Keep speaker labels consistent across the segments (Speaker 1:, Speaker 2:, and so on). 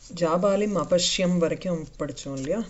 Speaker 1: ஜாபாலிம் அபஷ்யம் வரைக்கும் படிச்சோம் இல்லையா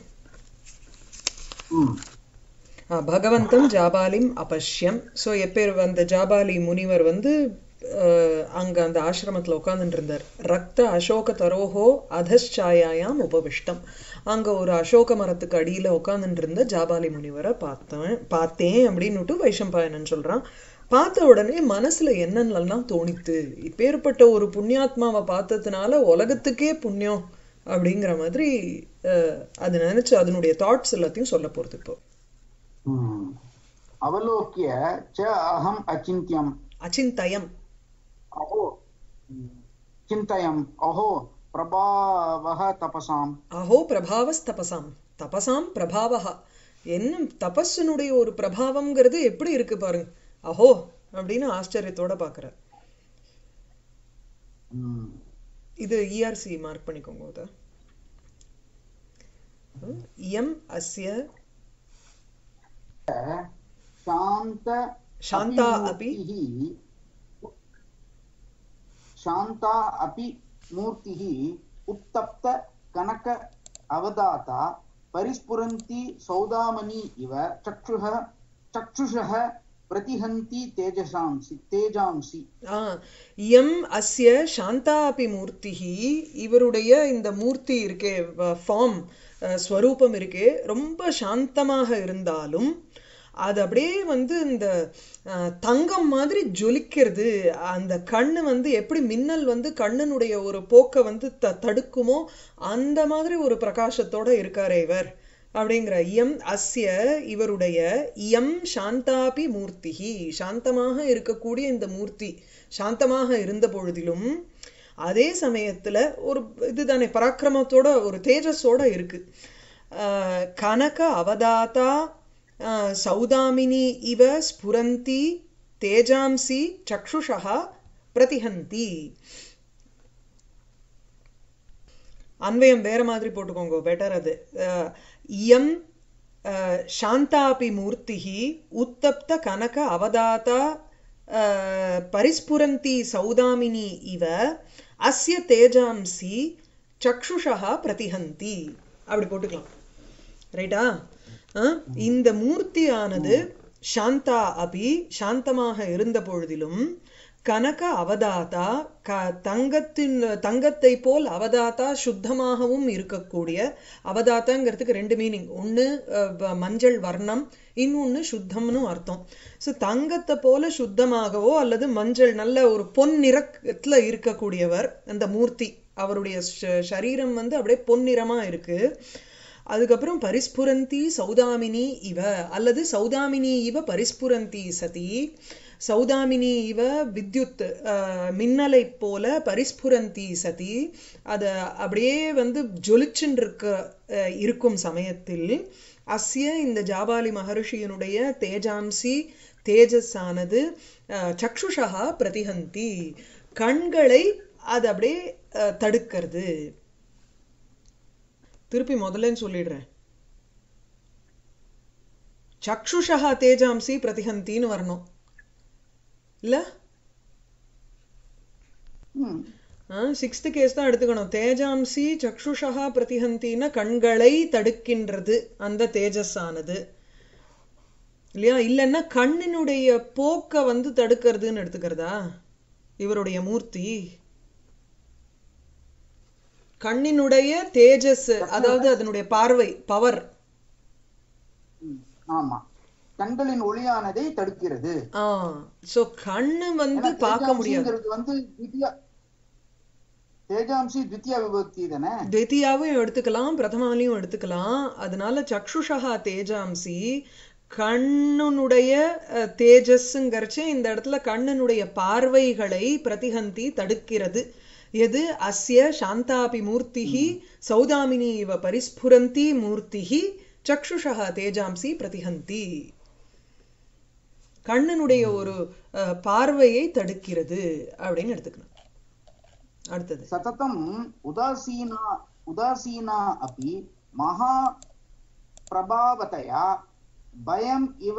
Speaker 2: ம்
Speaker 1: ஆ, பகவந்தம் ஜாபாலிம் அபஷ்யம் ஸோ எப்பேர் அந்த ஜாபாலி முனிவர் வந்து அஹ், அங்க அந்த ஆசிரமத்துல உட்கார்ந்துட்டு இருந்தார் ரக்த அசோக தரோஹோ அதச்சாயாயாம் உபவிஷ்டம் அங்க ஒரு அசோக மரத்துக்கு அடியில உட்கார்ந்துட்டு இருந்த ஜாபாலி முனிவரை பார்த்தேன் பார்த்தேன் அப்படின்னுட்டு வைஷம்பாயனன் சொல்றான் பார்த்த உடனே மனசுல என்னென்னலாம் தோணித்து இப்பேற்பட்ட ஒரு புண்ணியாத்மாவை பார்த்ததுனால உலகத்துக்கே புண்ணியம் அப்படிங்கிற மாதிரி அஹ், அது நினைச்சு அதனுடைய தாட்ஸ் எல்லாத்தையும் சொல்ல போறது இப்போ
Speaker 2: ம். अवलोक्य च अहम् अचिन्त्यम्
Speaker 1: அச்சிந்தயம்
Speaker 2: अहो चिन्तयम् अहो प्रभावः तपसाम्
Speaker 1: அஹோ பிரபாவஸ் தபசாம் தபசாம் பிரபாவஹா என்ன தபஸினுடைய ஒரு பிரபாவம்ங்கிறது எப்படி இருக்கு பாருங்க அஹோ அப்படின்னு ஆச்சரியத்தோட பாக்குறார்
Speaker 2: ம்.
Speaker 1: இது இஆர்சி மார்க் பண்ணிக்கோங்க அத இயம் அஸ்ய
Speaker 2: शान्त
Speaker 1: शान्ता अपि
Speaker 2: मूर्तिः शान्ता अपि मूर्तिः उत्तप्त कनक अवदाता परिस्फुरन्ति सौदामनी इव चक्षुः चक्षुषः प्रतिहन्ति तेजसांसि तेजांसि
Speaker 1: ஆ இயம் அஸ்ய சாந்தா அபி மூர்த்திஹி இவருடைய இந்த மூர்த்தி இருக்கே ஃபார்ம் ஸ்வரூபம் இருக்கே ரொம்ப சாந்தமாக இருந்தாலும் அது அப்படியே வந்து இந்த அஹ், தங்கம் மாதிரி ஜொலிக்கிறது அந்த கண்ணு வந்து எப்படி மின்னல் வந்து கண்ணனுடைய ஒரு போக்கை வந்து த தடுக்குமோ அந்த மாதிரி ஒரு பிரகாசத்தோட இருக்காரே இவர் அப்படிங்கிற இயம் அஸ்ய இவருடைய இயம் சாந்தாபி மூர்த்திஹி சாந்தமாக இருக்கக்கூடிய இந்த மூர்த்தி சாந்தமாக இருந்த பொழுதிலும் அதே சமயத்துல ஒரு இதுதானே பராக்கிரமத்தோட ஒரு தேஜஸோட இருக்கு ஆஹ் கனக அவதாத்தா ஆஹ் சௌதாமினி இவ ஸ்புரந்தி தேஜாம்சி சக்ஷுஷா பிரதிஹந்தி அன்வயம் வேற மாதிரி போட்டுக்கோங்க பெட்டர் அது அஹ், இயம் அஹ், சாந்தாபி மூர்த்திஹி உத்தப்த கனக அவதாத்தா அஹ், பரிஸ்புரந்தி சௌதாமினி இவ அஸ்ய தேஜாம்சி சக்ஷுஷா பிரதிஹந்தி அப்படி போட்டுக்கலாம் ரைட்டா அஹ், இந்த மூர்த்தியானது சாந்தா அபி சாந்தமாக இருந்த பொழுதிலும் கனக அவதாதா க தங்கத்தின் தங்கத்தை போல் அவதாத்தா சுத்தமாகவும் இருக்கக்கூடிய அவதாத்தாங்கிறதுக்கு ரெண்டு மீனிங் ஒன்று மஞ்சள் வர்ணம் இன்னொன்று சுத்தம்னு அர்த்தம் ஸோ தங்கத்தை போல சுத்தமாகவோ அல்லது மஞ்சள் நல்ல ஒரு பொன் நிறத்துல இருக்கக்கூடியவர் அந்த மூர்த்தி அவருடைய ச- சரீரம் வந்து அப்படியே பொன்னிறமா இருக்கு அதுக்கப்புறம் பரிஸ்புரந்தி சௌதாமினி இவ அல்லது சௌதாமினி இவ பரிஸ்புரந்தி சதி சௌதாமினி இவ வித்யுத் அஹ், மின்னலைப் போல பரிஸ்புரந்தி சதி அத அப்படியே வந்து ஜொலிச்சுன்னு இருக்க அஹ், இருக்கும் சமயத்தில் அஸ்ய இந்த ஜாபாலி மகர்ஷியினுடைய தேஜாம்சி தேஜஸானது அஹ், சக்ஷுஷா பிரதிஹந்தி கண்களை அது அப்படியே அஹ், தடுக்கிறது திருப்பி முதல்லன்னு சொல்லிடுறேன் சக்ஷுஷா தேஜாம்சி பிரதிஹந்தின்னு வரணும் இல்ல
Speaker 2: ம்.
Speaker 1: சிக்ஸ்த் கேஸ் தான் எடுத்துக்கணும் தேஜாம்சி சக்ஷுஷா பிரதிஹந்தின்னா கண்களை தடுக்கின்றது அந்த தேஜஸானது இல்லையா இல்லைன்னா கண்ணினுடைய போக்க வந்து தடுக்கிறதுன்னு எடுத்துக்கிறதா இவருடைய மூர்த்தி கண்ணினுடைய தேஜஸ் அதாவது அதனுடைய பார்வை பவர்
Speaker 2: ம். ஆமா கண்களின் ஒளியானதை தடுக்கிறது
Speaker 1: ஆ சோ கண்ணு வந்து
Speaker 2: ஏன்னா
Speaker 1: பார்க்க முடியாது
Speaker 2: தேஜாம்சிங்கிறது வந்து திவ்யா தேஜாம்சி தித்யா விபக்தி தானே
Speaker 1: துவித்தியாவும் எடுத்துக்கலாம் பிரதமாலையும் எடுத்துக்கலாம் அதனால சக்ஷுஷா தேஜாம்சி கண்ணுனுடைய அஹ், தேஜஸ்ங்கிறச்சு இந்த இடத்துல கண்ணனுடைய பார்வைகளை பிரதிஹந்தி தடுக்கிறது எது அஸ்ய சாந்தாபி மூர்த்திஹி சௌதாமினி இவ பரிஸ்புரந்தி மூர்த்திஹி சக்ஷுஷா தேஜாம்சி பிரதிஹந்தி கண்ணனுடைய ஒரு அஹ், பார்வையை தடுக்கிறது அப்படின்னு எடுத்துக்கணும் அடுத்தது
Speaker 2: சததம் உதாசீனா உதாசீனா अपि மகா பிரபாவதயா பயம் இவ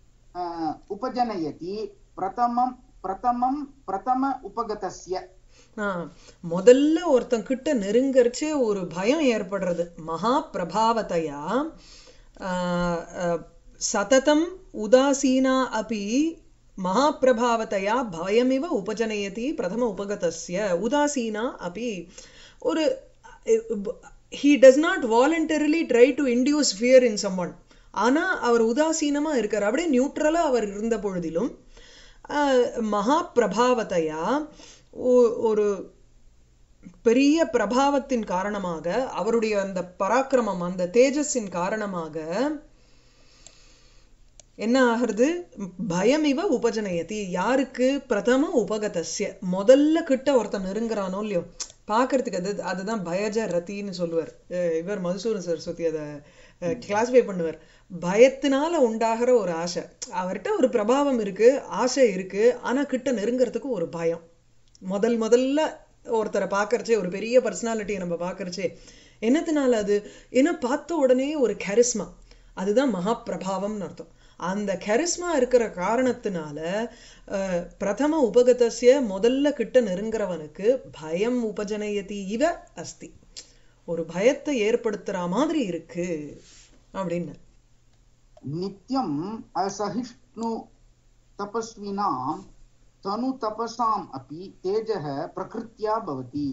Speaker 2: அஹ், உபஜனயதி பிரதமம் பிரதமம் பிரதம உபகதஸ்ய
Speaker 1: ஆ, முதல்ல ஒருத்தன் கிட்ட நெருங்கரிச்சே ஒரு பயம் ஏற்படுறது மகா பிரபாவத்தையா ஆ, ஆ, சததம் உதாசீனா அப்பி மகாபிரபாவத்தையா பயமிவ உபஜனயதி பிரதம உபகதஸ்ய உதாசீனா அப்பி ஒரு he does not voluntarily try to induce fear in someone ஆனா அவர் உதாசீனமா இருக்கார் அப்படியே நியூட்ரலா அவர் இருந்த பொழுதிலும் ஆஹ், மகா பிரபாவத்தையா ஒ- ஒரு பெரிய பிரபாவத்தின் காரணமாக அவருடைய அந்த பராக்கிரமம் அந்த தேஜஸின் காரணமாக என்ன ஆகிறது பயம் இவ உபஜனயதி யாருக்கு பிரதம உபகதஸ்ய முதல்ல கிட்ட ஒருத்தன் நெருங்குறானோ இல்லையோ பார்க்கறதுக்கு அது அதுதான் பயஜ ரத்தின்னு சொல்லுவார் அஹ் இவர் மதுசூதன் சரஸ்வதி அதை கிளாஸிஃபை பண்ணுவார் பயத்தினால உண்டாகிற ஒரு ஆசை அவர்கிட்ட ஒரு பிரபாவம் இருக்கு ஆசை இருக்கு ஆனா கிட்ட நெருங்கறதுக்கு ஒரு பயம் முதல் முதல்ல ஒருத்தரை பார்க்கறச்சே ஒரு பெரிய பர்சனாலிட்டியை நம்ம பார்க்கறச்சே என்னத்தினால அது ஏன்னா பார்த்த உடனே ஒரு கரிஸ்மா அதுதான் மகா பிரபாவம்னு அர்த்தம் அந்த கரிஸ்மா இருக்கிற காரணத்தினால அஹ், பிரதம உபகதஸ்ய முதல்ல கிட்ட நெருங்குறவனுக்கு பயம் உபஜனயதி இவ அஸ்தி ஒரு பயத்தை ஏற்படுத்துற மாதிரி இருக்கு அப்படின்னு
Speaker 2: नित्यम् असहिष्णु तपस्विनां तनुतपसाम् अपि तेजः प्रकृत्या भवति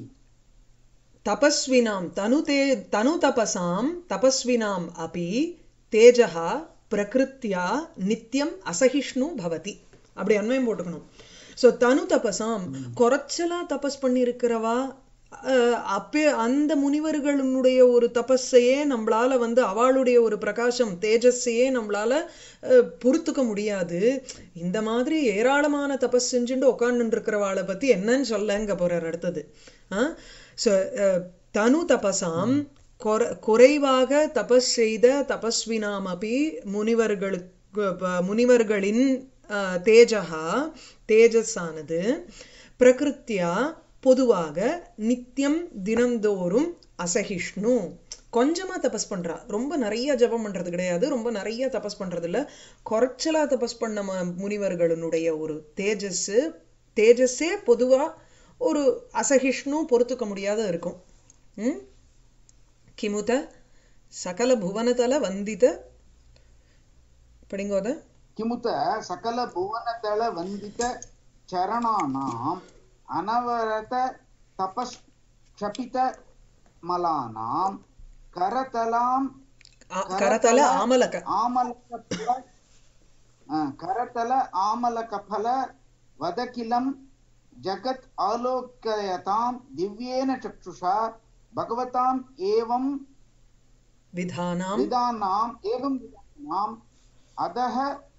Speaker 1: तपस्विनां तनु ते तनु तपसां तपस्विनाम् अपि தேஜः பிரகிருத்தியா நித்தியம் அசகிஷ்ணு பவதி அப்படி அன்வயம் போட்டுக்கணும் ஸோ தனு தபசாம் குறைச்சலா தபஸ் பண்ணியிருக்கிறவா அஹ், அப்பே அந்த முனிவர்களுடைய ஒரு தபஸையே நம்மளால வந்து அவளுடைய ஒரு பிரகாசம் தேஜஸையே நம்மளால அஹ், பொறுத்துக்க முடியாது இந்த மாதிரி ஏராளமான தபஸ் செஞ்சுட்டு உட்கார்ந்துட்டு இருக்கிறவாளை பத்தி என்னன்னு சொல்லங்க போறார் அடுத்தது ஸோ தனு தபசாம் குற- குறைவாக தபஸ் செய்த தபஸ்வினாமபி முனிவர்களுக்கு ப- முனிவர்களின் அஹ், தேஜகா தேஜஸானது பிரகிருத்தியா பொதுவாக நித்தியம் தினந்தோறும் அசகிஷ்ணு கொஞ்சமா தபஸ் பண்றா ரொம்ப நிறைய ஜெபம் பண்றது கிடையாது ரொம்ப நிறைய தபஸ் பண்றது இல்ல குறைச்சலா தபஸ் பண்ண ம- முனிவர்களுடைய ஒரு தேஜஸ் தேஜஸே பொதுவா ஒரு அசகிஷ்ணு பொறுத்துக்க முடியாத இருக்கும் ம் கிமுத சகல புவனதல வந்தித படிங்கோத
Speaker 2: किमुत सकलभुवनतलवन्दित चरणानाम् अनवरत तपःक्षपितमलानां करतलां
Speaker 1: ஆ- கரதல ஆமலக
Speaker 2: आमलकफल आ, करतल आमलकफल वदकिलं जगत् आलोकयतां दिव्येन चक्षुषा भगवताम् एवं
Speaker 1: விதானாம்
Speaker 2: विधानाम् एवं विधानाम् अधः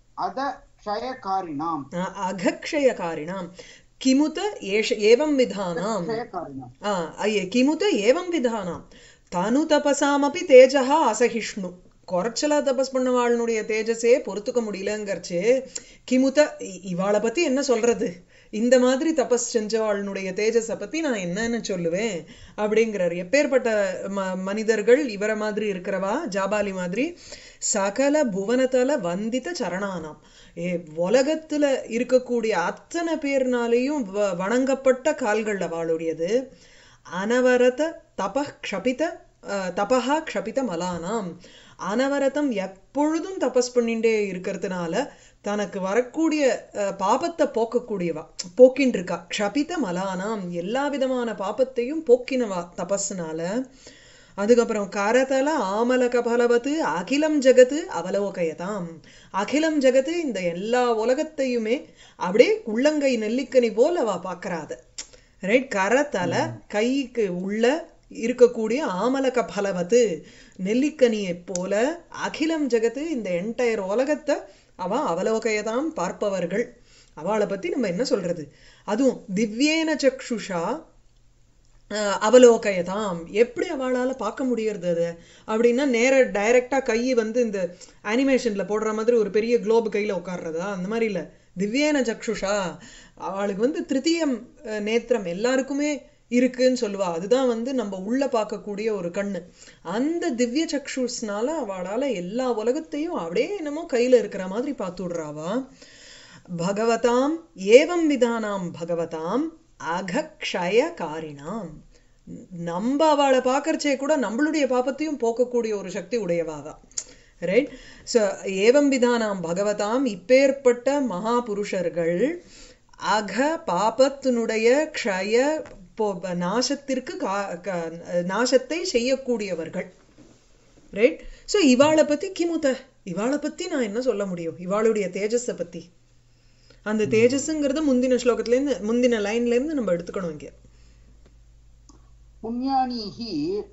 Speaker 2: अधक्षयकारिणाम्
Speaker 1: அ- அகக்ஷயகாரிணாம் கிமுத ஏஷ ஏவம் விதானாம்
Speaker 2: क्षयकारिणाम्
Speaker 1: ஆ, ஐயே கிமுத ஏவம் விதானாம் தனு தபசாமபி தேஜஹா அசகிஷ்ணு குறைச்சலா தபஸ் பண்ணவாளுடைய தேஜஸே பொறுத்துக்க முடியலங்கறச்சே கிமுத இ- இவாளை பத்தி என்ன சொல்றது இந்த மாதிரி தபஸ் செஞ்சவாளுடைய தேஜஸை பத்தி நான் என்னன்னு சொல்லுவேன் அப்படிங்கிறார் எப்பேற்பட்ட ம மனிதர்கள் இவரை மாதிரி இருக்கிறவா ஜாபாலி மாதிரி சகல புவனத்தல வந்தித சரணானாம் ஏ உலகத்துல இருக்கக்கூடிய அத்தனை பேர்னாலையும் வ- வணங்கப்பட்ட கால்கள் அவளுடையது அனவரத தப க்ஷபித அஹ், தபஹா க்ஷபித மலானாம் அனவரதம் எப்பொழுதும் தபஸ் பண்ணிட்டே இருக்கிறதுனால தனக்கு வரக்கூடிய அஹ், பாபத்தை போக்கக்கூடியவா போக்கின்னு இருக்கா க்ஷபித மலானாம் எல்லா விதமான பாபத்தையும் போக்கினவா தபஸ்னால அதுக்கப்புறம் கரதல ஆமலக பலவத்து அகிலம் ஜெகத்து அவலோகயதாம் அகிலம் ஜெகத்து இந்த எல்லா உலகத்தையுமே அப்படியே உள்ளங்கை நெல்லிக்கனி போல அவ பார்க்கறாத ரைட் கரத்தல கைக்கு உள்ள இருக்கக்கூடிய ஆமலக பலவத்து நெல்லிக்கனியைப் போல அகிலம் ஜெகத்து இந்த என்டையர் உலகத்தை அவ அவலோகயதாம் பார்ப்பவர்கள் அவளை பத்தி நம்ம என்ன சொல்றது அதுவும் திவ்யேன சக்ஷுஷா அஹ் அவலோகயதாம் எப்படி அவளால பார்க்க முடியறது அது அப்படின்னா நேர டைரக்டா கை வந்து இந்த அனிமேஷன்ல போடுற மாதிரி ஒரு பெரிய குளோப் கையில உட்கார்றதா அந்த மாதிரி இல்ல திவ்யேன சக்ஷுஷா அவளுக்கு வந்து திருத்தீயம் அஹ், நேத்திரம் எல்லாருக்குமே இருக்குன்னு சொல்லுவா அதுதான் வந்து நம்ம உள்ள பார்க்கக்கூடிய ஒரு கண்ணு அந்த திவ்ய சக்ஷுஸ்னால அவளால எல்லா உலகத்தையும் அப்படியே என்னமோ கையில இருக்கிற மாதிரி பார்த்து விடுறாவா பகவதாம் ஏவம் விதானாம் பகவதாம் அகக்ஷயகாரிணாம் நம்ம அவளை பார்க்கறச்சே கூட நம்மளுடைய பாபத்தையும் போக்கக்கூடிய ஒரு சக்தி உடையவாதான் ரைட் ஸோ ஏவம் விதானாம் பகவதாம் இப்பேற்பட்ட மகாபுருஷர்கள் அக பாபத்தினுடைய க்ஷய போ- நாசத்திற்கு கா- க- நாசத்தை செய்யக்கூடியவர்கள் ரைட் ஸோ இவாளை பத்தி கிமுத இவாளை பத்தி நான் என்ன சொல்ல முடியும் இவாளுடைய தேஜஸை பத்தி அந்த தேஜஸ்ங்கிறது முந்தின ஸ்லோகத்துல இருந்து முந்தின லைன்ல இருந்து நம்ம எடுத்துக்கணும் இங்க
Speaker 2: पुण्यानि हि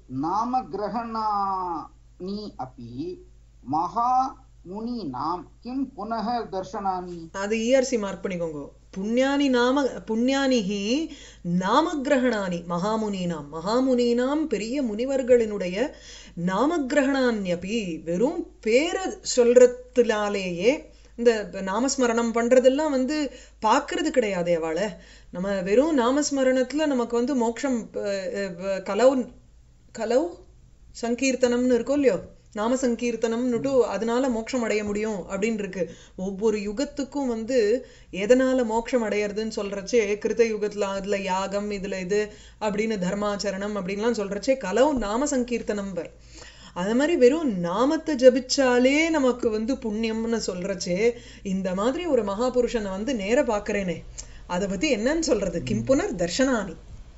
Speaker 2: नामग्रहणानि अपि महामुनीनां किं पुनः दर्शनानि
Speaker 1: அது இஆர்சி மார்க் பண்ணிக்கோங்க புண்ணியானி நாம புண்ணியானிஹி நாமகிரகணானி மகாமுனீனாம் மகாமுனீனாம் பெரிய முனிவர்களினுடைய நாமகிரகணான்யபி வெறும் பேரை சொல்றதுனாலேயே இந்த நாமஸ்மரணம் பண்றதெல்லாம் வந்து பார்க்கறது கிடையாது அவளை நம்ம வெறும் நாமஸ்மரணத்துல நமக்கு வந்து மோட்சம் அஹ், அஹ், கலவு கலவு சங்கீர்த்தனம்னு இருக்கும் இல்லையோ நாம சங்கீர்த்தனம்னுட்டு அதனால மோட்சம் அடைய முடியும் அப்படின்னு இருக்கு ஒவ்வொரு யுகத்துக்கும் வந்து எதனால மோட்சம் அடையறதுன்னு சொல்றச்சே கிருத்த யுகத்துல அதுல யாகம் இதுல இது அப்படின்னு தர்மாச்சரணம் அப்படின்லாம் சொல்றச்சே கலவு நாம சங்கீர்த்தனம் பர் அது மாதிரி வெறும் நாமத்தை ஜபிச்சாலே நமக்கு வந்து புண்ணியம்னு சொல்றச்சே இந்த மாதிரி ஒரு மகாபுருஷனை வந்து நேர பாக்குறேனே அதை பத்தி என்னன்னு சொல்றது கிம் புனர் தர்ஷனானி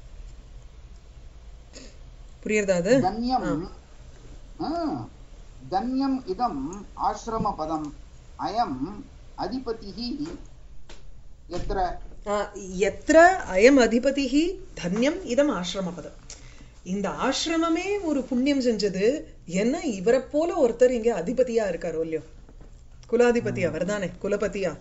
Speaker 1: புரியுறதா அது
Speaker 2: धन्यम् आ, धन्यम् इदम् आश्रमपदम् अयम् अधिपतिः यत्र
Speaker 1: எத்திர அயம் அதிபதிஹி தன்யம் இதம் ஆசிரமபதம் இந்த ஆசிரமமே ஒரு புண்ணியம் செஞ்சது என்ன இவரை போல ஒருத்தர் இங்க அதிபதியா இருக்காரோ இல்லையோ குலாதிபதி அவர்தானே குலபதியா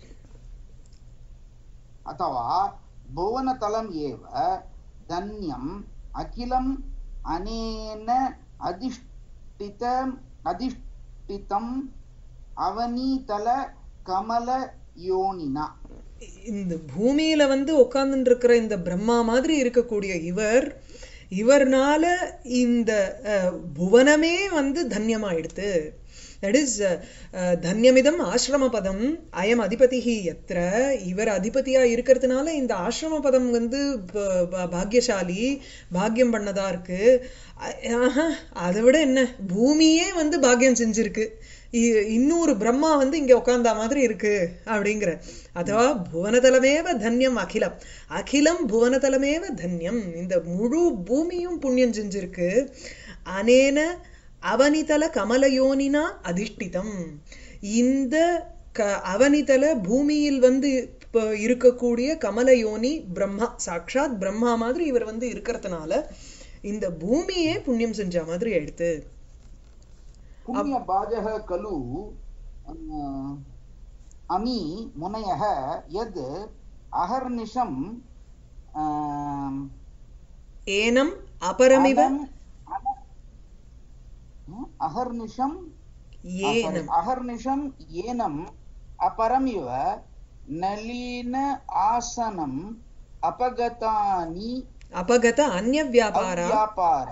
Speaker 2: अथवा भुवनतलम् एव धन्यम् अखिलम् अनेन अधिष्ठितम् अधिष्ठितम् अवनीतल कमलयोनिना
Speaker 1: இந்த பூமியில வந்து உட்கார்ந்துட்டு இருக்கிற இந்த பிரம்மா மாதிரி இருக்கக்கூடிய இவர் இவர்னால இந்த அஹ், புவனமே வந்து தன்யமாயிடுத்து தட் இஸ் தன்யமிதம் ஆசிரம பதம் அயம் அதிபதிஹி எத்திர இவர் அதிபதியா இருக்கிறதுனால இந்த ஆசிரம பதம் வந்து ப- ப- பாக்யசாலி பாக்கியம் பண்ணதா இருக்கு அ- ஆஹா, அதை விட என்ன பூமியே வந்து பாக்கியம் செஞ்சிருக்கு இ- இன்னொரு பிரம்மா வந்து இங்க உட்கார்ந்தா மாதிரி இருக்கு அப்படிங்கிற அதுவா புவனதலமேவ தன்யம் அகிலம் அகிலம் புவனதலமேவ தன்யம் இந்த முழு பூமியும் புண்ணியம் செஞ்சிருக்கு அனேன அவனிதல கமலயோனினா அதிஷ்டிதம் இந்த க அவனிதல பூமியில் வந்து இப்ப இருக்கக்கூடிய கமலயோனி பிரம்மா சாக்ஷாத் பிரம்மா மாதிரி இவர் வந்து இருக்கிறதுனால இந்த பூமியே புண்ணியம் செஞ்ச மாதிரி ஆயிடுத்து
Speaker 2: पुण्यभाजः खलु अ, अमी मुनयः यद् अहर्निशम् आम्,
Speaker 1: ஏனம் அபரமிவ
Speaker 2: अनम्- अन- अहर्निशम्
Speaker 1: ஏனம்
Speaker 2: अहर्निशम् येनम् अपरमिव नलीन आसनम् अपगतानि
Speaker 1: அபகத அந்நிய வியாபாரா
Speaker 2: अव्यापार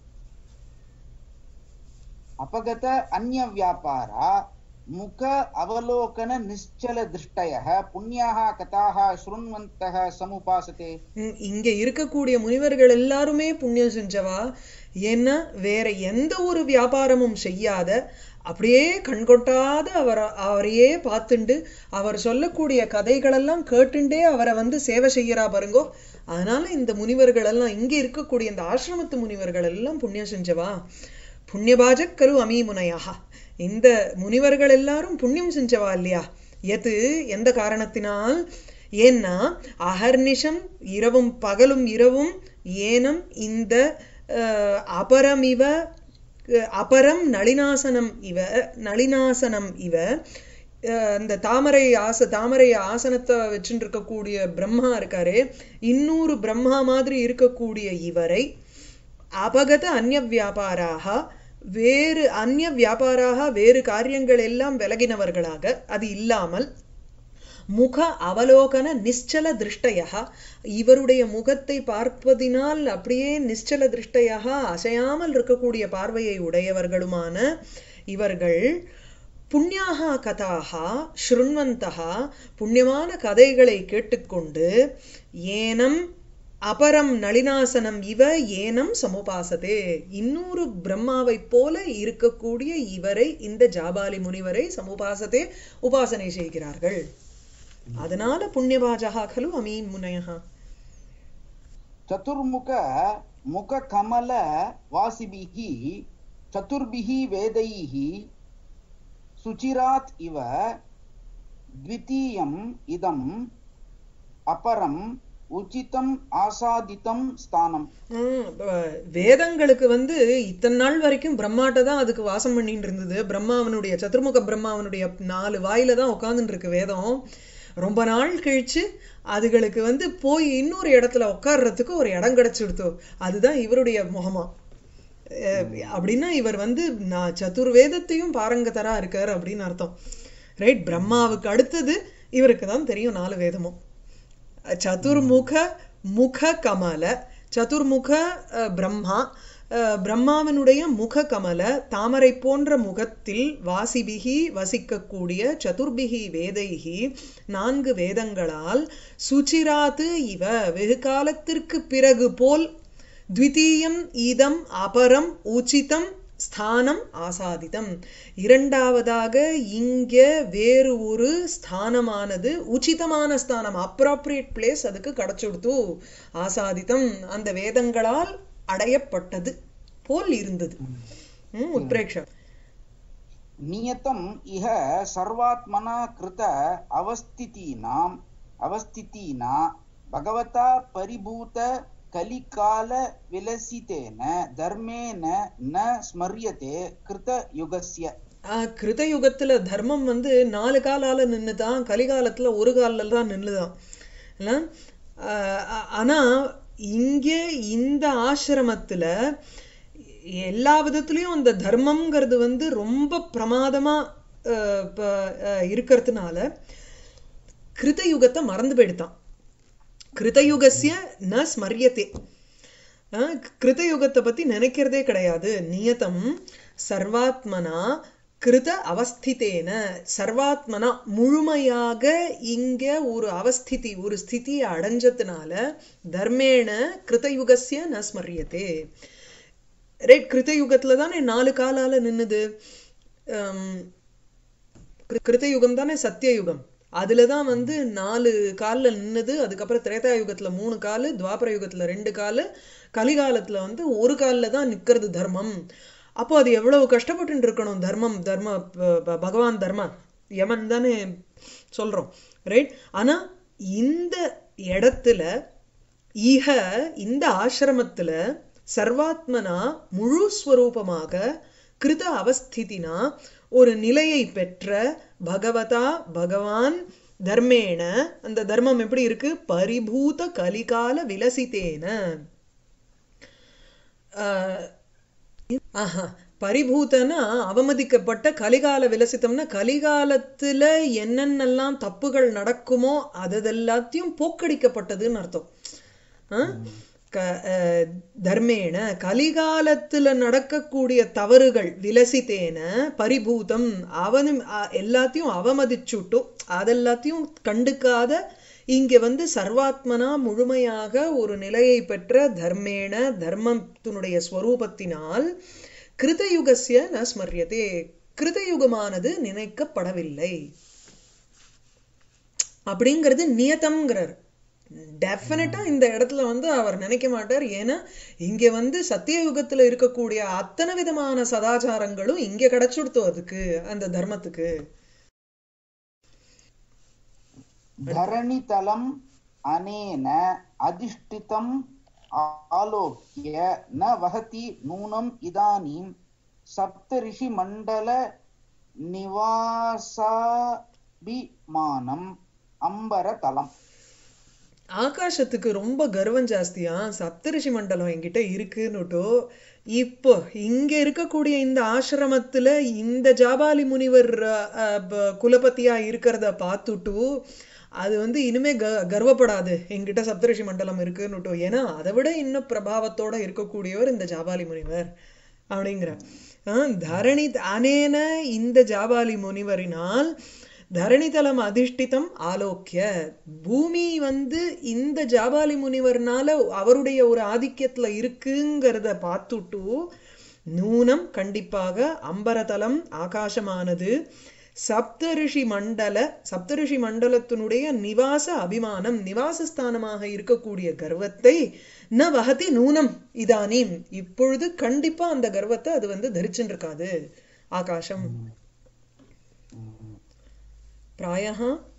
Speaker 2: अपगत अन्यव्यापार मुख अवलोकन निश्चल दृष्टयः पुण्याः कथाः शृण्वन्तः समुपासते
Speaker 1: ம், இங்க இருக்கக்கூடிய முனிவர்கள் எல்லாருமே புண்ணியம் செஞ்சவா ஏன்னா வேற எந்த ஒரு வியாபாரமும் செய்யாத அப்படியே கண்கொட்டாத அவர் அவரையே பார்த்துண்டு அவர் சொல்லக்கூடிய கதைகளெல்லாம் கேட்டுண்டே அவரை வந்து சேவை செய்யறா பாருங்கோ அதனால இந்த முனிவர்கள் எல்லாம் இங்க இருக்கக்கூடிய இந்த ஆசிரமத்து முனிவர்கள் எல்லாம் புண்ணியம் செஞ்சவா புண்ணியபாஜக் கரு அமீ முனையாக இந்த முனிவர்கள் எல்லாரும் புண்ணியம் செஞ்சவா இல்லையா எது எந்த காரணத்தினால் ஏன்னா அகர்நிஷம் இரவும் பகலும் இரவும் ஏனம் இந்த அஹ், அபரமிவ அஹ், அபரம் நளினாசனம் இவ நளினாசனம் இவ அஹ், இந்த தாமரை ஆச தாமரை ஆசனத்தை வச்சுட்டு இருக்கக்கூடிய பிரம்மா இருக்காரே இன்னொரு பிரம்மா மாதிரி இருக்கக்கூடிய இவரை அபகத அந்நிய வியாபாராக வேறு அந்நிய வியாபாராக வேறு காரியங்கள் எல்லாம் விலகினவர்களாக அது இல்லாமல் முக அவலோகன நிశ్చல திருஷ்டயா இவருடைய முகத்தை பார்ப்பதினால் அப்படியே நிశ్చல திருஷ்டயா அசையாமல் இருக்கக்கூடிய பார்வையை உடையவர்களுமான இவர்கள் புண்ணியாக கதாக ஸ்ருண்வந்தः புண்ணியமான கதைகளை கேட்டுக்கொண்டு ஏனம் அபரம் நளினாசனம் இவ ஏனம் சமுபாசதே இன்னொரு பிரம்மாவைப் போல இருக்கக்கூடிய இவரை இந்த ஜாபாலி முனிவரை சமுபாசதே உபாசனை செய்கிறார்கள் அதனால புண்ணியபாஜகா खलु அமீ முனயः
Speaker 2: चतुर्मुख मुखकमल वासिभिः चतुर्भिः वेदैः सुचिरात् इव द्वितीयम् इदम् अपरम् உச்சிதம் ஆசாதித்தம் ஸ்தானம்
Speaker 1: ஹம், ப- வேதங்களுக்கு வந்து இத்தனை நாள் வரைக்கும் பிரம்மாட்ட தான் அதுக்கு வாசம் பண்ணிட்டு இருந்தது பிரம்மாவனுடைய சதுர்முக பிரம்மாவனுடைய நாலு வாயில தான் உட்கார்ந்துட்டு இருக்கு வேதம் ரொம்ப நாள் கழிச்சு அதுகளுக்கு வந்து போய் இன்னொரு இடத்துல உட்கார்றதுக்கு ஒரு இடம் கிடைச்சிடுத்தோ அதுதான் இவருடைய முகமா அஹ் அப்படின்னா இவர் வந்து நான் சதுர்வேதத்தையும் பாரங்கதரா இருக்காரு அப்படின்னு அர்த்தம் ரைட் பிரம்மாவுக்கு அடுத்தது இவருக்கு தான் தெரியும் நாலு வேதமும் சதுர்முக முக கமல சதுர்முக அஹ், பிரம்மா அஹ், பிரம்மாவினுடைய முக கமல தாமரை போன்ற முகத்தில் வாசிபிகி வசிக்கக்கூடிய சதுர்பிகி வேதைகி நான்கு வேதங்களால் சுச்சிராத்து இவ வெகு காலத்திற்கு பிறகு போல் த்விதீயம் இதம் அபரம் உச்சிதம் ஸ்தானம் ஆசாதிதம் இரண்டாவதாக இங்க வேறு ஒரு ஸ்தானமானது உச்சிதமான ஸ்தானம் அப்ராப்ரியேட் பிளேஸ் அதுக்கு கிடைச்சுடுத்து ஆசாதிதம் அந்த வேதங்களால் அடையப்பட்டது போல் இருந்தது ம், உத்பிரேக்ஷா
Speaker 2: नियतम् इह सर्वात्मना कृत अवस्थितीनाम् अवस्थितीना भगवता परिभूत कलिकालविलसितेन धर्मेण न स्मर्यते कृतयुगस्य
Speaker 1: ஆஹ், கிருதயுகத்துல தர்மம் வந்து நாலு காலால நின்னுதான் கலிகாலத்துல ஒரு காலில் தான் நின்னுதான் இல்ல? ஆஹ், ஆ- ஆனா இங்கே இந்த ஆசிரமத்துல எல்லா விதத்துலயும் அந்த தர்மம்ங்கிறது வந்து ரொம்ப பிரமாதமா ஆஹ், ப- ஆஹ், இருக்கிறதுனால கிருதயுகத்தை மறந்து போயிடுதான் கிருதயுகஸ்ய ந ஸ்மரியத்தே அஹ் கிருதயுகத்தை பத்தி நினைக்கிறதே கிடையாது நியதம் சர்வாத்மனா கிருத அவஸ்திதேன சர்வாத்மனா முழுமையாக இங்க ஒரு அவஸ்திதி ஒரு ஸ்திதியை அடைஞ்சதுனால தர்மேண கிருதயுகஸ்ய ந ஸ்மரியத்தே ரைட் கிருதயுகத்துல தானே நாலு காலால நின்னுது ஹம், கிரு- கிருத்தயுகம் தானே சத்தியயுகம் அதுல தான் வந்து நாலு கால்ல நின்னது அதுக்கப்புறம் திரேதா யுகத்துல மூணு காலு துவாபர யுகத்துல ரெண்டு காலு கலிகாலத்துல வந்து ஒரு கால்ல தான் நிக்கிறது தர்மம் அப்போ அது எவ்வளவு கஷ்டப்பட்டு இருக்கணும் தர்மம் தர்ம ப- ப- பகவான் தர்ம யமன் தானே சொல்றோம் ரைட் ஆனா இந்த இடத்துல ஈக இந்த ஆசிரமத்துல சர்வாத்மனா முழு ஸ்வரூபமாக கிருத அவஸ்திதினா ஒரு நிலையை பெற்ற பகவதா பகவான் தர்மேண அந்த தர்மம் எப்படி இருக்கு பரிபூத கலிகால விலசித்தேன ஆஹ் ஆஹா பரிபூதனா அவமதிக்கப்பட்ட கலிகால விலசித்தம்னா கலிகாலத்துல என்னென்னலாம் தப்புகள் நடக்குமோ அதெல்லாத்தையும் போக்கடிக்கப்பட்டதுன்னு அர்த்தம் ஆ? க- அஹ், தர்மேன கலிகாலத்துல நடக்கக்கூடிய தவறுகள் விலசித்தேன பரிபூதம் அவனும் அ- எல்லாத்தையும் அவமதிச்சுட்டு அதெல்லாத்தையும் கண்டுக்காத இங்க வந்து சர்வாத்மனா முழுமையாக ஒரு நிலையை பெற்ற தர்மேன தர்மத்தினுடைய ஸ்வரூபத்தினால் கிருதயுகஸ்ய ந ஸ்மரியதே கிருதயுகமானது நினைக்கப்படவில்லை அப்படிங்கிறது நியதம்ங்கிறார் டெஃபினட்டா இந்த இடத்துல வந்து அவர் நினைக்க மாட்டார் ஏன்னா இங்க வந்து சத்தியயுகத்துல இருக்கக்கூடிய அத்தனை விதமான சதாச்சாரங்களும் இங்க கிடைச்சுடுத்தோ அதுக்கு அந்த தர்மத்துக்கு
Speaker 2: धरणितलम् अनेन अधिष्ठितम् आलोक्य न वहति नूनम् इदानीं सप्तऋषिमण्डल निवासाभिमानम् अम्बरतलम्
Speaker 1: ஆகாசத்துக்கு ரொம்ப கர்வம் ஜாஸ்தியா சப்தரிஷி மண்டலம் என்கிட்ட இருக்குன்னுட்டோ இப்போ இங்க இருக்கக்கூடிய இந்த ஆசிரமத்துல இந்த ஜாபாலி முனிவர் அஹ், அஹ், ப- குலபதியா இருக்கிறத பார்த்துட்டு அது வந்து இனிமே க கர்வப்படாது என்கிட்ட சப்தரிஷி மண்டலம் இருக்குன்னுட்டோ ஏன்னா அதை விட இன்னும் பிரபாவத்தோட இருக்கக்கூடியவர் இந்த ஜாபாலி முனிவர் அப்படிங்கிற அஹ், தரணி அனேன இந்த ஜாபாலி முனிவரினால் தரணிதலம் அதிஷ்டிதம் ஆலோக்கிய பூமி வந்து இந்த ஜாபாலி முனிவர்னால அவருடைய ஒரு ஆதிக்கத்துல இருக்குங்கிறத பார்த்துட்டு நூனம் கண்டிப்பாக அம்பரதலம் ஆகாசமானது சப்தரிஷி மண்டல சப்தரிஷி மண்டலத்தினுடைய நிவாச அபிமானம் நிவாசஸ்தானமாக இருக்கக்கூடிய கர்வத்தை ந வகதி நூனம் இதானீம் இப்பொழுது கண்டிப்பா அந்த கர்வத்தை அது வந்து தரிச்சுட்டு இருக்காது ஆகாசம் प्रायः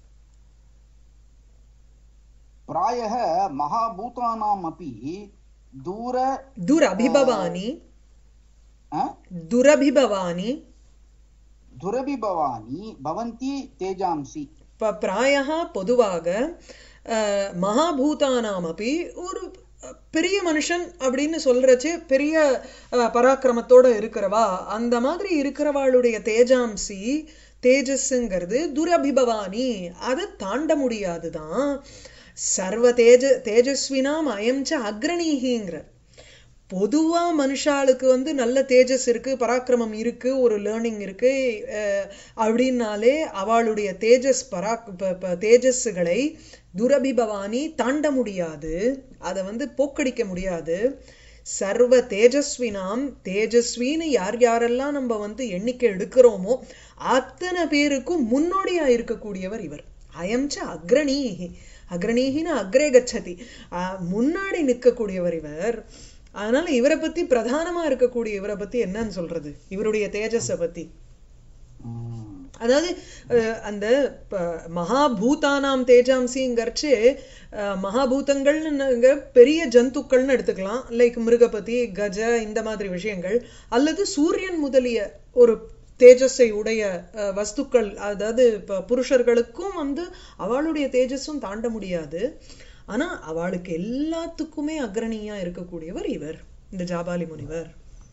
Speaker 2: प्रायः महाभूतानामपि दूर
Speaker 1: दुरभिभवानि
Speaker 2: अ,
Speaker 1: दुरभिभवानि
Speaker 2: दुरभिभवानि भवन्ति तेजांसि
Speaker 1: ப- பிராயः பொதுவாக அஹ், மகாபூதானாமப்பி ஒரு அஹ், பெரிய மனுஷன் அப்படின்னு சொல்றச்சு பெரிய அஹ், பராக்கிரமத்தோட இருக்கிறவா அந்த மாதிரி இருக்கிறவாளுடைய தேஜாம்சி தேஜஸ்ங்கிறது துரபிபவானி அதை தாண்ட முடியாதுதான் சர்வ தேஜ தேஜஸ்வினாம் அயம்ச அக்ரணீகிங்கிற பொதுவா மனுஷாளுக்கு வந்து நல்ல தேஜஸ் இருக்கு பராக்கிரமம் இருக்கு ஒரு லேர்னிங் இருக்கு அஹ், அப்படின்னாலே அவளுடைய தேஜஸ் பராக் ப- ப- தேஜஸ்களை துரபிபவானி தாண்ட முடியாது அதை வந்து போக்கடிக்க முடியாது சர்வ தேஜஸ்வினாம் தேஜஸ்வின்னு யார் யாரெல்லாம் நம்ம வந்து எண்ணிக்கை எடுக்கிறோமோ அத்தனை பேருக்கும் முன்னோடியா இருக்கக்கூடியவர் இவர் அயம்ச அக்ரணீஹி அக்ரணீகின்னு அக்ரே கச்சதி அஹ், முன்னாடி நிற்கக்கூடியவர் இவர் அதனால இவரை பத்தி பிரதானமா இருக்கக்கூடிய இவரை பத்தி என்னன்னு சொல்றது இவருடைய தேஜஸை பத்தி அதாவது அஹ், அந்த ப- மகாபூதானாம் தேஜாம்சிங்கிறச்சு அஹ், மகாபூதங்கள்னு பெரிய ஜந்துக்கள்னு எடுத்துக்கலாம் லைக் மிருகபதி கஜ இந்த மாதிரி விஷயங்கள் அல்லது சூரியன் முதலிய ஒரு தேஜஸை உடைய அஹ், வஸ்துக்கள் அதாவது இப்ப புருஷர்களுக்கும் வந்து அவளுடைய தேஜஸும் தாண்ட முடியாது ஆனா அவளுக்கு எல்லாத்துக்குமே அக்ரணியா இருக்கக்கூடியவர் இவர் இந்த ஜாபாலி முனிவர்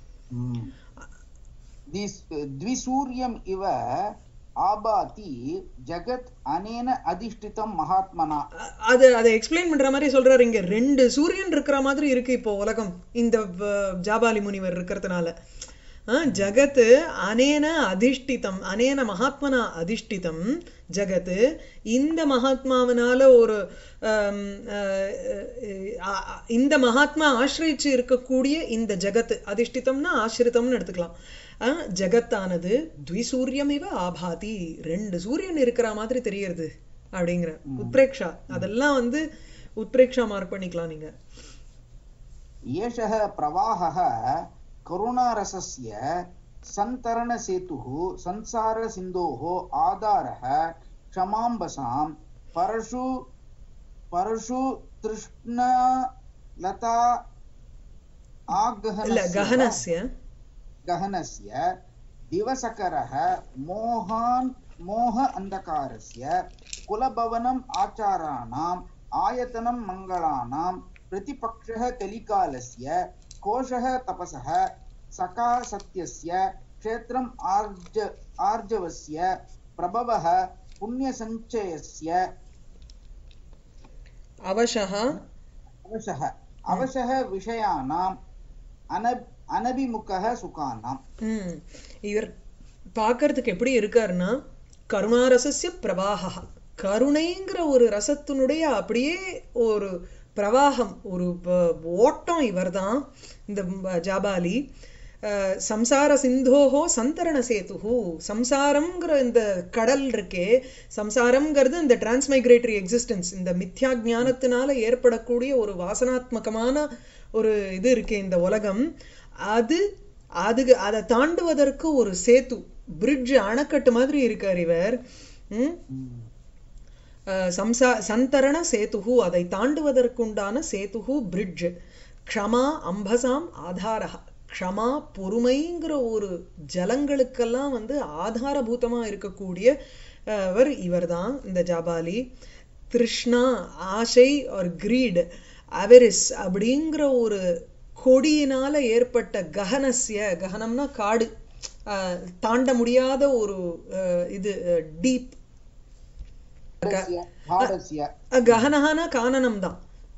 Speaker 2: दिस्- द्विसूर्यम् इव आभाति जगत् अनेन अधिष्ठितं महात्मना
Speaker 1: அ- அது அதை எக்ஸ்பிளைன் பண்ற மாதிரி சொல்றாரு இங்க ரெண்டு சூரியன் இருக்கிற மாதிரி இருக்கு இப்போ உலகம் இந்த வ- ஜாபாலி முனிவர் இருக்கிறதுனால அஹ், ஜகத்து அனேன அதிஷ்டிதம் அனேன மகாத்மனா அதிஷ்டிதம் ஜகத்து இந்த மகாத்மாவினால ஒரு ஆம், அஹ், அஹ், அஹ், இந்த மகாத்மா ஆசிரியிச்சு இருக்கக்கூடிய இந்த ஜகத்து அதிஷ்டிதம்னா ஆசிரிதம்னு எடுத்துக்கலாம் அஹ், ஜகத்தானது த்விசூரியமிவ ஆபாதி ரெண்டு சூரியன் இருக்கிற மாதிரி தெரியறது அப்படிங்கிற உத்பிரேக்ஷா அதெல்லாம் வந்து உத்பிரேக்ஷா மார்க் பண்ணிக்கலாம் நீங்க
Speaker 2: एषः प्रवाहः करुणारसस्य सन्तरणसेतुः संसारसिन्धोः आधारः क्षमाम्बसां परशु परशु तृष्णलता
Speaker 1: இல்ல
Speaker 2: आगहनस्य
Speaker 1: கஹனஸ்ய
Speaker 2: गहनस्य दिवसकरः मोहान् मोह अन्धकारस्य कुलभवनम् आचाराणाम् आयतनं मङ्गलानां प्रतिपक्षः कलिकालस्य कोशः तपसः सखा सत्यस्य क्षेत्रम् आर्ज आर्जवस्य प्रभवः पुण्यसञ्चयस्य
Speaker 1: அவசः
Speaker 2: अवशः अवशः विषयाणाम् अन अनभिमुखः सुखानाम्
Speaker 1: ம் இவர் பார்க்கறதுக்கு எப்படி இருக்காருன்னா கருணாரசஸ்ய பிரவாகா கருணைங்கிற ஒரு ரசத்தினுடைய அப்படியே ஒரு பிரவாகம் ஒரு ப- ஓட்டம் இவர்தான் இந்த ப- ஜாபாலி அஹ், சம்சார சிந்தோஹோ சந்தரண சேதுஹு சம்சாரம்ங்கிற இந்த கடல் இருக்கே சம்சாரம்ங்கிறது இந்த டிரான்ஸ்மைக்ரேட்டரி எக்ஸிஸ்டன்ஸ் இந்த மித்யா ஞானத்தினால ஏற்படக்கூடிய ஒரு வாசனாத்மகமான ஒரு இது இருக்கே இந்த உலகம் அது அதுக்கு அதை தாண்டுவதற்கு ஒரு சேத்து பிரிட்ஜ் அணைக்கட்டு மாதிரி இருக்கார் இவர் ம்? அஹ், சம்சா சந்தரண சேதுஹு அதை தாண்டுவதற்குண்டான சேதுஹு பிரிட்ஜ் க்ஷமா அம்பசாம் ஆதாரா க்ஷமா பொறுமைங்கிற ஒரு ஜலங்களுக்கெல்லாம் வந்து ஆதாரபூதமா இருக்கக்கூடிய அஹ், அவர் இவர்தான் இந்த ஜாபாலி திருஷ்ணா ஆசை ஒரு கிரீட் அவரிஸ் அப்படிங்கிற ஒரு கொடியினால ஏற்பட்ட ககனஸ்ய ககனம்னா காடு அஹ், தாண்ட முடியாத ஒரு அஹ், இது டீப்
Speaker 2: भारस्य भारस्य
Speaker 1: ககனஹானா கானனம் தான்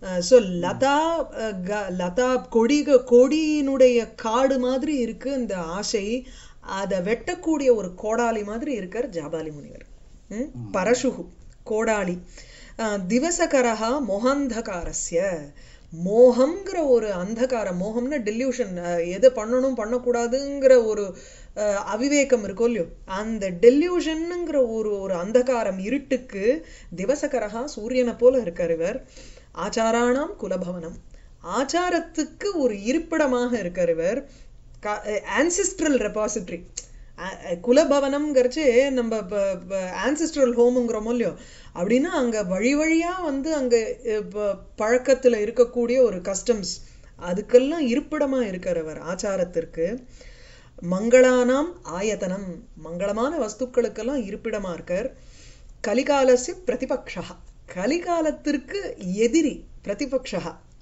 Speaker 1: ஸோ லதா அஹ், க- லதா கொடி கொடியினுடைய காடு மாதிரி இருக்கு இந்த ஆசை அதை வெட்டக்கூடிய ஒரு கோடாலி மாதிரி இருக்கார் ஜாபாலி முனிவர் ம்? பரசுகு கோடாலி அஹ், திவசகரஹா மோகாந்தகாரஸ்ய மோகம்ங்கிற ஒரு அந்தகாரம் மோகம்னா டெல்யூஷன் எதை பண்ணணும் பண்ணக்கூடாதுங்கிற ஒரு அஹ், அவிவேகம் இருக்கோ இல்லையோ அந்த டெல்யூஷனுங்கிற ஒரு ஒரு அந்தகாரம் இருட்டுக்கு திவசகரஹா சூரியனை போல இருக்கார் இவர் ஆச்சாராணாம் குலபவனம் ஆச்சாரத்துக்கு ஒரு இருப்பிடமாக இருக்கார் இவர் ஆன்சிஸ்ட்ரல் ரெபாசிட்டரி குலபவனம்ங்கிறச்சு நம்ம ஆன்சிஸ்ட்ரல் ஹோமுங்கிறோமோ இல்லையோ அப்படின்னா அங்க வழி வழியா வந்து அங்க அஹ், ப- பழக்கத்துல இருக்கக்கூடிய ஒரு கஸ்டம்ஸ் அதுக்கெல்லாம் இருப்பிடமா இருக்கிறவர் ஆச்சாரத்திற்கு மங்களானாம் ஆயத்தனம் மங்களமான வஸ்துக்களுக்கெல்லாம் இருப்பிடமா இருக்கார் கலிகாலசி பிரதிபக்ஷா கலிகாலத்திற்கு எதிரி பிரதிபக்ஷா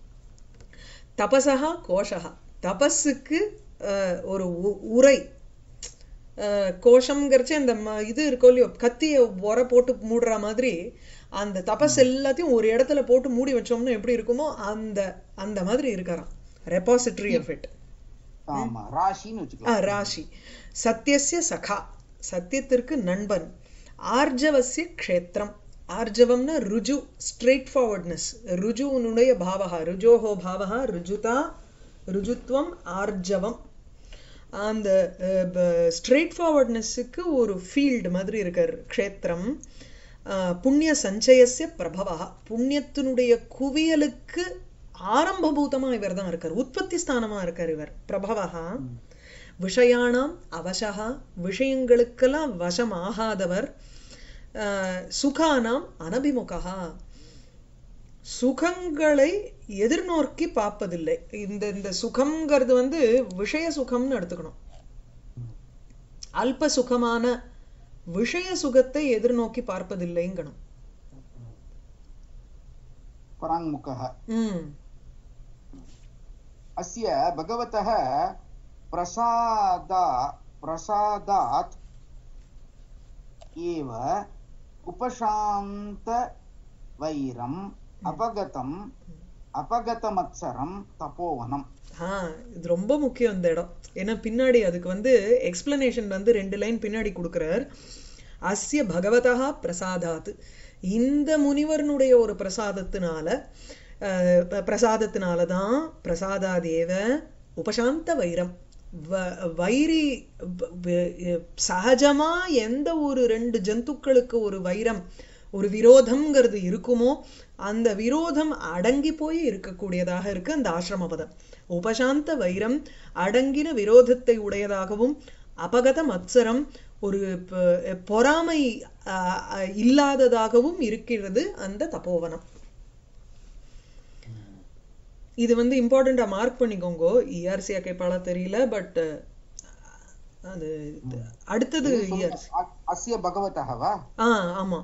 Speaker 1: தபசா கோஷா தபஸுக்கு அஹ், ஒரு உ- உரை அஹ், கோஷம்ங்கிறச்சு அந்த ம- இது இருக்கோ இல்லையோ கத்திய உர போட்டு மூடுற மாதிரி அந்த தபஸ் எல்லாத்தையும் ஒரு இடத்துல போட்டு மூடி வச்சோம்னா எப்படி இருக்குமோ அந்த அந்த மாதிரி இருக்காராம் ரெபாசிட்டரி ஆஃப் இட்
Speaker 2: ஆமா ராசின்னு
Speaker 1: ஆ,
Speaker 2: வச்சுக்கலாம்
Speaker 1: ராசி சத்தியஸ்ய சகா சத்தியத்திற்கு நண்பன் ஆர்ஜவசிய க்ஷேத்திரம் ஆர்ஜவம்னா ருஜு ஸ்ட்ரெயிட் ஃபார்வர்ட்னஸ் ருஜுனுடைய பாவகா ருஜோஹோ பாவகா ருஜுதா ருஜுத்வம் ஆர்ஜவம் அந்த ஸ்ட்ரெயிட் ஃபார்வர்ட்னஸுக்கு ஒரு ஃபீல்டு மாதிரி இருக்கார் க்ஷேத்திரம் அஹ், புண்ணிய சஞ்சயசிய பிரபவா புண்ணியத்தினுடைய குவியலுக்கு ஆரம்பபூதமா இவர் தான் இருக்கார் உற்பத்தி ஸ்தானமா இருக்கார் இவர் பிரபவா விஷயானாம் அவசகா விஷயங்களுக்கெல்லாம் வசமாகாதவர் அஹ், சுகானாம் அனபிமுகா சுகங்களை எதிர்நோக்கி பார்ப்பதில்லை இந்த இந்த சுகம்ங்கிறது வந்து விஷய சுகம்னு எடுத்துக்கணும் அல்ப சுகமான விஷய சுகத்தை எதிர்நோக்கி பார்ப்பதில்லைங்கணும்
Speaker 2: पराङ्मुखः
Speaker 1: ம்
Speaker 2: अस्य भगवतः प्रसादा प्रसादात् एव उपशान्तवैरम् अपगतम् अपगतमत्सरं तपोवनम्
Speaker 1: ஆ இது ரொம்ப முக்கியம் இந்த இடம் ஏன்னா பின்னாடி அதுக்கு வந்து எக்ஸ்பிளனேஷன் வந்து ரெண்டு லைன் பின்னாடி கொடுக்குறார் அஸ்ய பகவதா பிரசாதாத் இந்த முனிவர்னுடைய ஒரு பிரசாதத்தினால அஹ், ப- பிரசாதத்தினால தான் பிரசாதாதேவ உபசாந்த வைரம் வ- வைரி வ- வ- சகஜமா எந்த ஒரு ரெண்டு ஜந்துக்களுக்கு ஒரு வைரம் ஒரு விரோதம்ங்கிறது இருக்குமோ அந்த விரோதம் அடங்கி போய் இருக்கக்கூடியதாக இருக்கு அந்த ஆசிரம பதம் உபசாந்த வைரம் அடங்கின விரோதத்தை உடையதாகவும் அபகத மத்சரம் ஒரு ப- பொறாமை அஹ், அஹ், இல்லாததாகவும் இருக்கிறது அந்த தபோவனம் இது வந்து இம்பார்ட்டண்டா மார்க் பண்ணிக்கோங்க இஆர்சியா கேட்பாளா தெரியல பட் அது அடுத்தது இஆர்சி
Speaker 2: अ- अस्य भगवतः वा
Speaker 1: ஆ ஆமா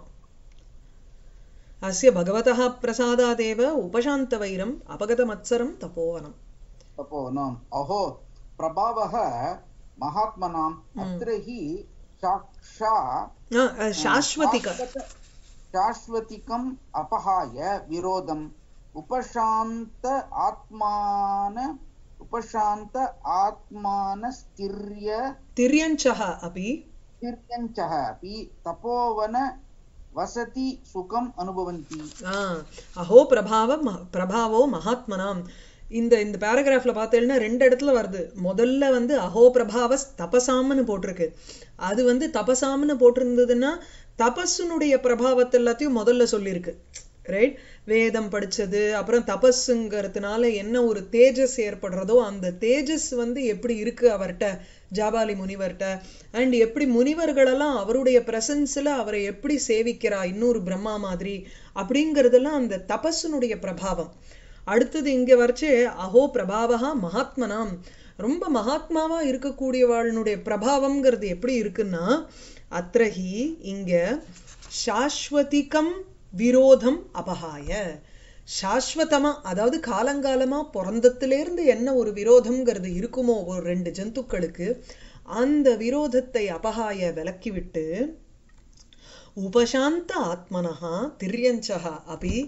Speaker 1: அஸ்ய பகவதः பிரசாதாதேவ உபசாந்தவைரம் அபகதமத்சரம் தபோவனம்
Speaker 2: तपोवनम् अहो प्रभावः महात्मनाम् अत्र हि साक्षा
Speaker 1: ஆ, அ, சாஸ்வதிக
Speaker 2: शाश्वत- शाश्वतिकम् अपहाय विरोधम् उपशान्त आत्मान उपशान्त आत्मानस्थिर्य
Speaker 1: திரியஞ்சः अपि
Speaker 2: तिर्यञ्चः अपि तपोवन वसति सुखम् अनुभवन्ति
Speaker 1: ஆ, அஹோ பிரபாவ ம- பிரபாவோ மகாத்மனாம் இந்த இந்த பேராகிராஃப்ல பார்த்தேன்னா ரெண்டு இடத்துல வருது முதல்ல வந்து அஹோ பிரபாவஸ் தபசாம்னு போட்டிருக்கு அது வந்து தபசாம்னு போட்டிருந்ததுன்னா தபஸுனுடைய பிரபாவத்தை எல்லாத்தையும் முதல்ல சொல்லியிருக்கு ரைட் வேதம் படிச்சது அப்புறம் தபஸுங்கிறதுனால என்ன ஒரு தேஜஸ் ஏற்படுறதோ அந்த தேஜஸ் வந்து எப்படி இருக்கு அவர்கிட்ட ஜாபாலி முனிவர்கிட்ட அண்ட் எப்படி முனிவர்களெல்லாம் அவருடைய பிரசன்ஸ்ல அவரை எப்படி சேவிக்கிறா இன்னொரு பிரம்மா மாதிரி அப்படிங்கறதெல்லாம் அந்த தபஸுனுடைய பிரபாவம் அடுத்தது இங்க வரைச்சே அஹோ பிரபாவகா மகாத்மனாம் ரொம்ப மகாத்மாவா இருக்கக்கூடியவாளுடைய பிரபாவம்ங்கிறது எப்படி இருக்குன்னா அத்ரஹி இங்க சாஸ்வதிகம் விரோதம் அபகாய சாஸ்வதமா அதாவது காலங்காலமா பிறந்தத்திலிருந்து என்ன ஒரு விரோதம்ங்கிறது இருக்குமோ ஒரு ரெண்டு ஜந்துக்களுக்கு அந்த விரோதத்தை அபகாய விலக்கிவிட்டு உபசாந்த ஆத்மனஹா திரியஞ்சகா அபி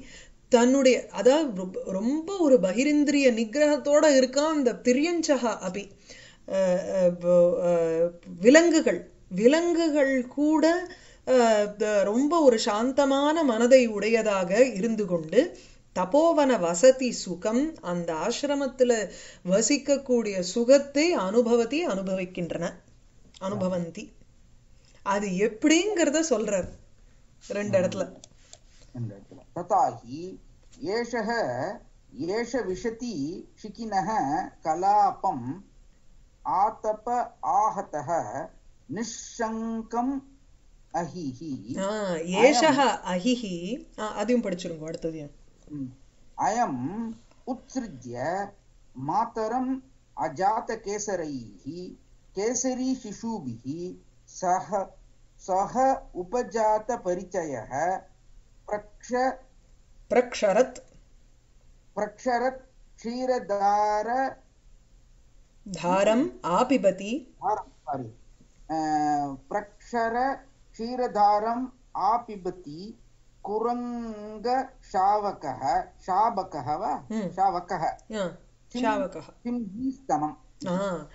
Speaker 1: தன்னுடைய அதாவது ரொம்ப- ரொம்ப ஒரு பகிரேந்திரிய நிகிரகத்தோட இருக்கான் இந்த திரியஞ்சகா அபி அஹ் அஹ் ப- அஹ் விலங்குகள் விலங்குகள் கூட அஹ் த- ரொம்ப ஒரு சாந்தமான மனதை உடையதாக இருந்து கொண்டு தபோவன வசதி சுகம் அந்த ஆசிரமத்துல வசிக்கக்கூடிய சுகத்தை அனுபவத்தை அனுபவிக்கின்றன அனுபவந்தி அது எப்படிங்கிறத சொல்றார் ரெண்டு இடத்துல
Speaker 2: இந்த இடத்துல. तथा हि एषः एष विशति शिखिनः कलापम् आतप आहतः निःशङ्कम् अहिः
Speaker 1: ஆஹ் ஏஷः அஹிஹி ஆஹ் அதையும் படிச்சிருங்க அடுத்ததையும்
Speaker 2: ம். अयम् उत्सृज्य मातरम् अजातकेसरैः केसरी शिशुभिः सह सह उपजातपरिचयः प्रक्ष
Speaker 1: பிரக்ஷரத்
Speaker 2: प्रक्षरत् क्षीरदार
Speaker 1: தாரம் ஆபிபதி
Speaker 2: सारी प्रक्षर क्षीरधारम् आपिबति कुरङ्गशावकः शावकः वा
Speaker 1: ம்.
Speaker 2: शावकः
Speaker 1: ஆஹ் ஷாவகः
Speaker 2: सिंहीस्तनम्
Speaker 1: ஆ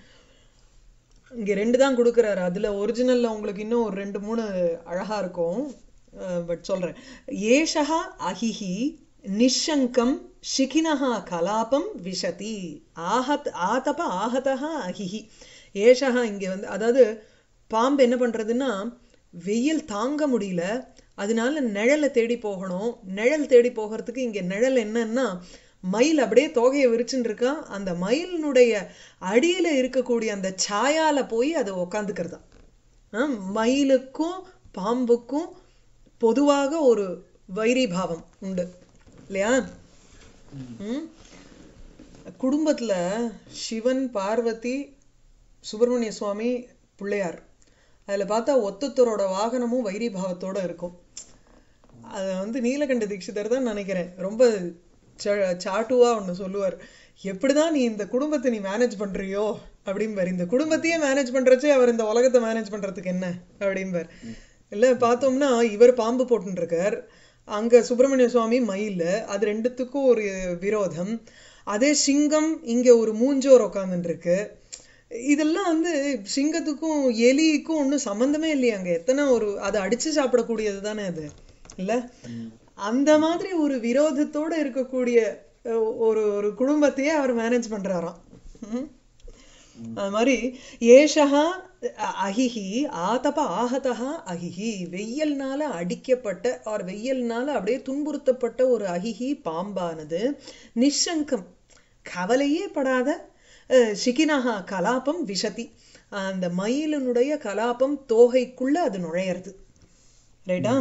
Speaker 1: இங்க ரெண்டு தான் கொடுக்குறாரு அதுல ஒரிஜினல்ல உங்களுக்கு இன்னும் ஒரு ரெண்டு மூணு அழகா இருக்கும் பட் சொல்றேன் ஏஷா அஹிஹி நிஷங்கம் ஷிகினஹா கலாபம் விஷதி ஆஹத் ஆதப ஆஹதஹா அஹிஹி ஏஷா இங்க வந்து அதாவது பாம்பு என்ன பண்றதுன்னா வெயில் தாங்க முடியல அதனால நிழலை தேடி போகணும் நிழல் தேடி போகிறதுக்கு இங்க நிழல் என்னன்னா மயில் அப்படியே தோகையை விரிச்சுன்னு இருக்கா அந்த மயிலினுடைய அடியில இருக்கக்கூடிய அந்த சாயால போய் அது உக்காந்துக்கிறதா மயிலுக்கும் பாம்புக்கும் பொதுவாக ஒரு வைரி பாவம் உண்டு இல்லையா ம்? குடும்பத்துல சிவன் பார்வதி சுப்பிரமணிய சுவாமி பிள்ளையார் அதுல பார்த்தா ஒத்தொத்தரோட வாகனமும் வைரி பாவத்தோட இருக்கும் அது வந்து நீலகண்ட தீட்சிதர் தான் நினைக்கிறேன் ரொம்ப ச- சாட்டுவா ஒண்ணு சொல்லுவார் எப்படிதான் நீ இந்த குடும்பத்தை நீ மேனேஜ் பண்றியோ அப்படிம்பார் இந்த குடும்பத்தையே மேனேஜ் பண்றச்சே அவர் இந்த உலகத்தை மேனேஜ் பண்றதுக்கு என்ன அப்படிம்பார் இல்ல பார்த்தோம்னா இவர் பாம்பு போட்டுன்னு இருக்கார் அங்க சுப்பிரமணிய சுவாமி மயில் அது ரெண்டுத்துக்கும் ஒரு விரோதம் அதே சிங்கம் இங்க ஒரு மூஞ்சோர் உட்காந்துட்டு இருக்கு இதெல்லாம் வந்து சிங்கத்துக்கும் எலிக்கும் ஒண்ணும் சம்பந்தமே இல்லையா அங்க எத்தனை ஒரு அதை அடிச்சு சாப்பிடக்கூடியது தானே அது இல்ல அந்த மாதிரி ஒரு விரோதத்தோட இருக்கக்கூடிய அஹ், ஒரு ஒரு குடும்பத்தையே அவர் மேனேஜ் பண்றாராம் ம்? அது மாதிரி ஏஷா அஹிஹி ஆதப ஆஹதஹா அஹிஹி வெயில்னால அடிக்கப்பட்ட ஆர் வெயில்னால அப்படியே துன்புறுத்தப்பட்ட ஒரு அஹிஹி பாம்பானது நிஷங்கம் கவலையே படாத அஹ், சிகினஹா கலாபம் விஷதி அந்த மயிலினுடைய கலாபம் தோகைக்குள்ள அது நுழையிறது ரைட்டா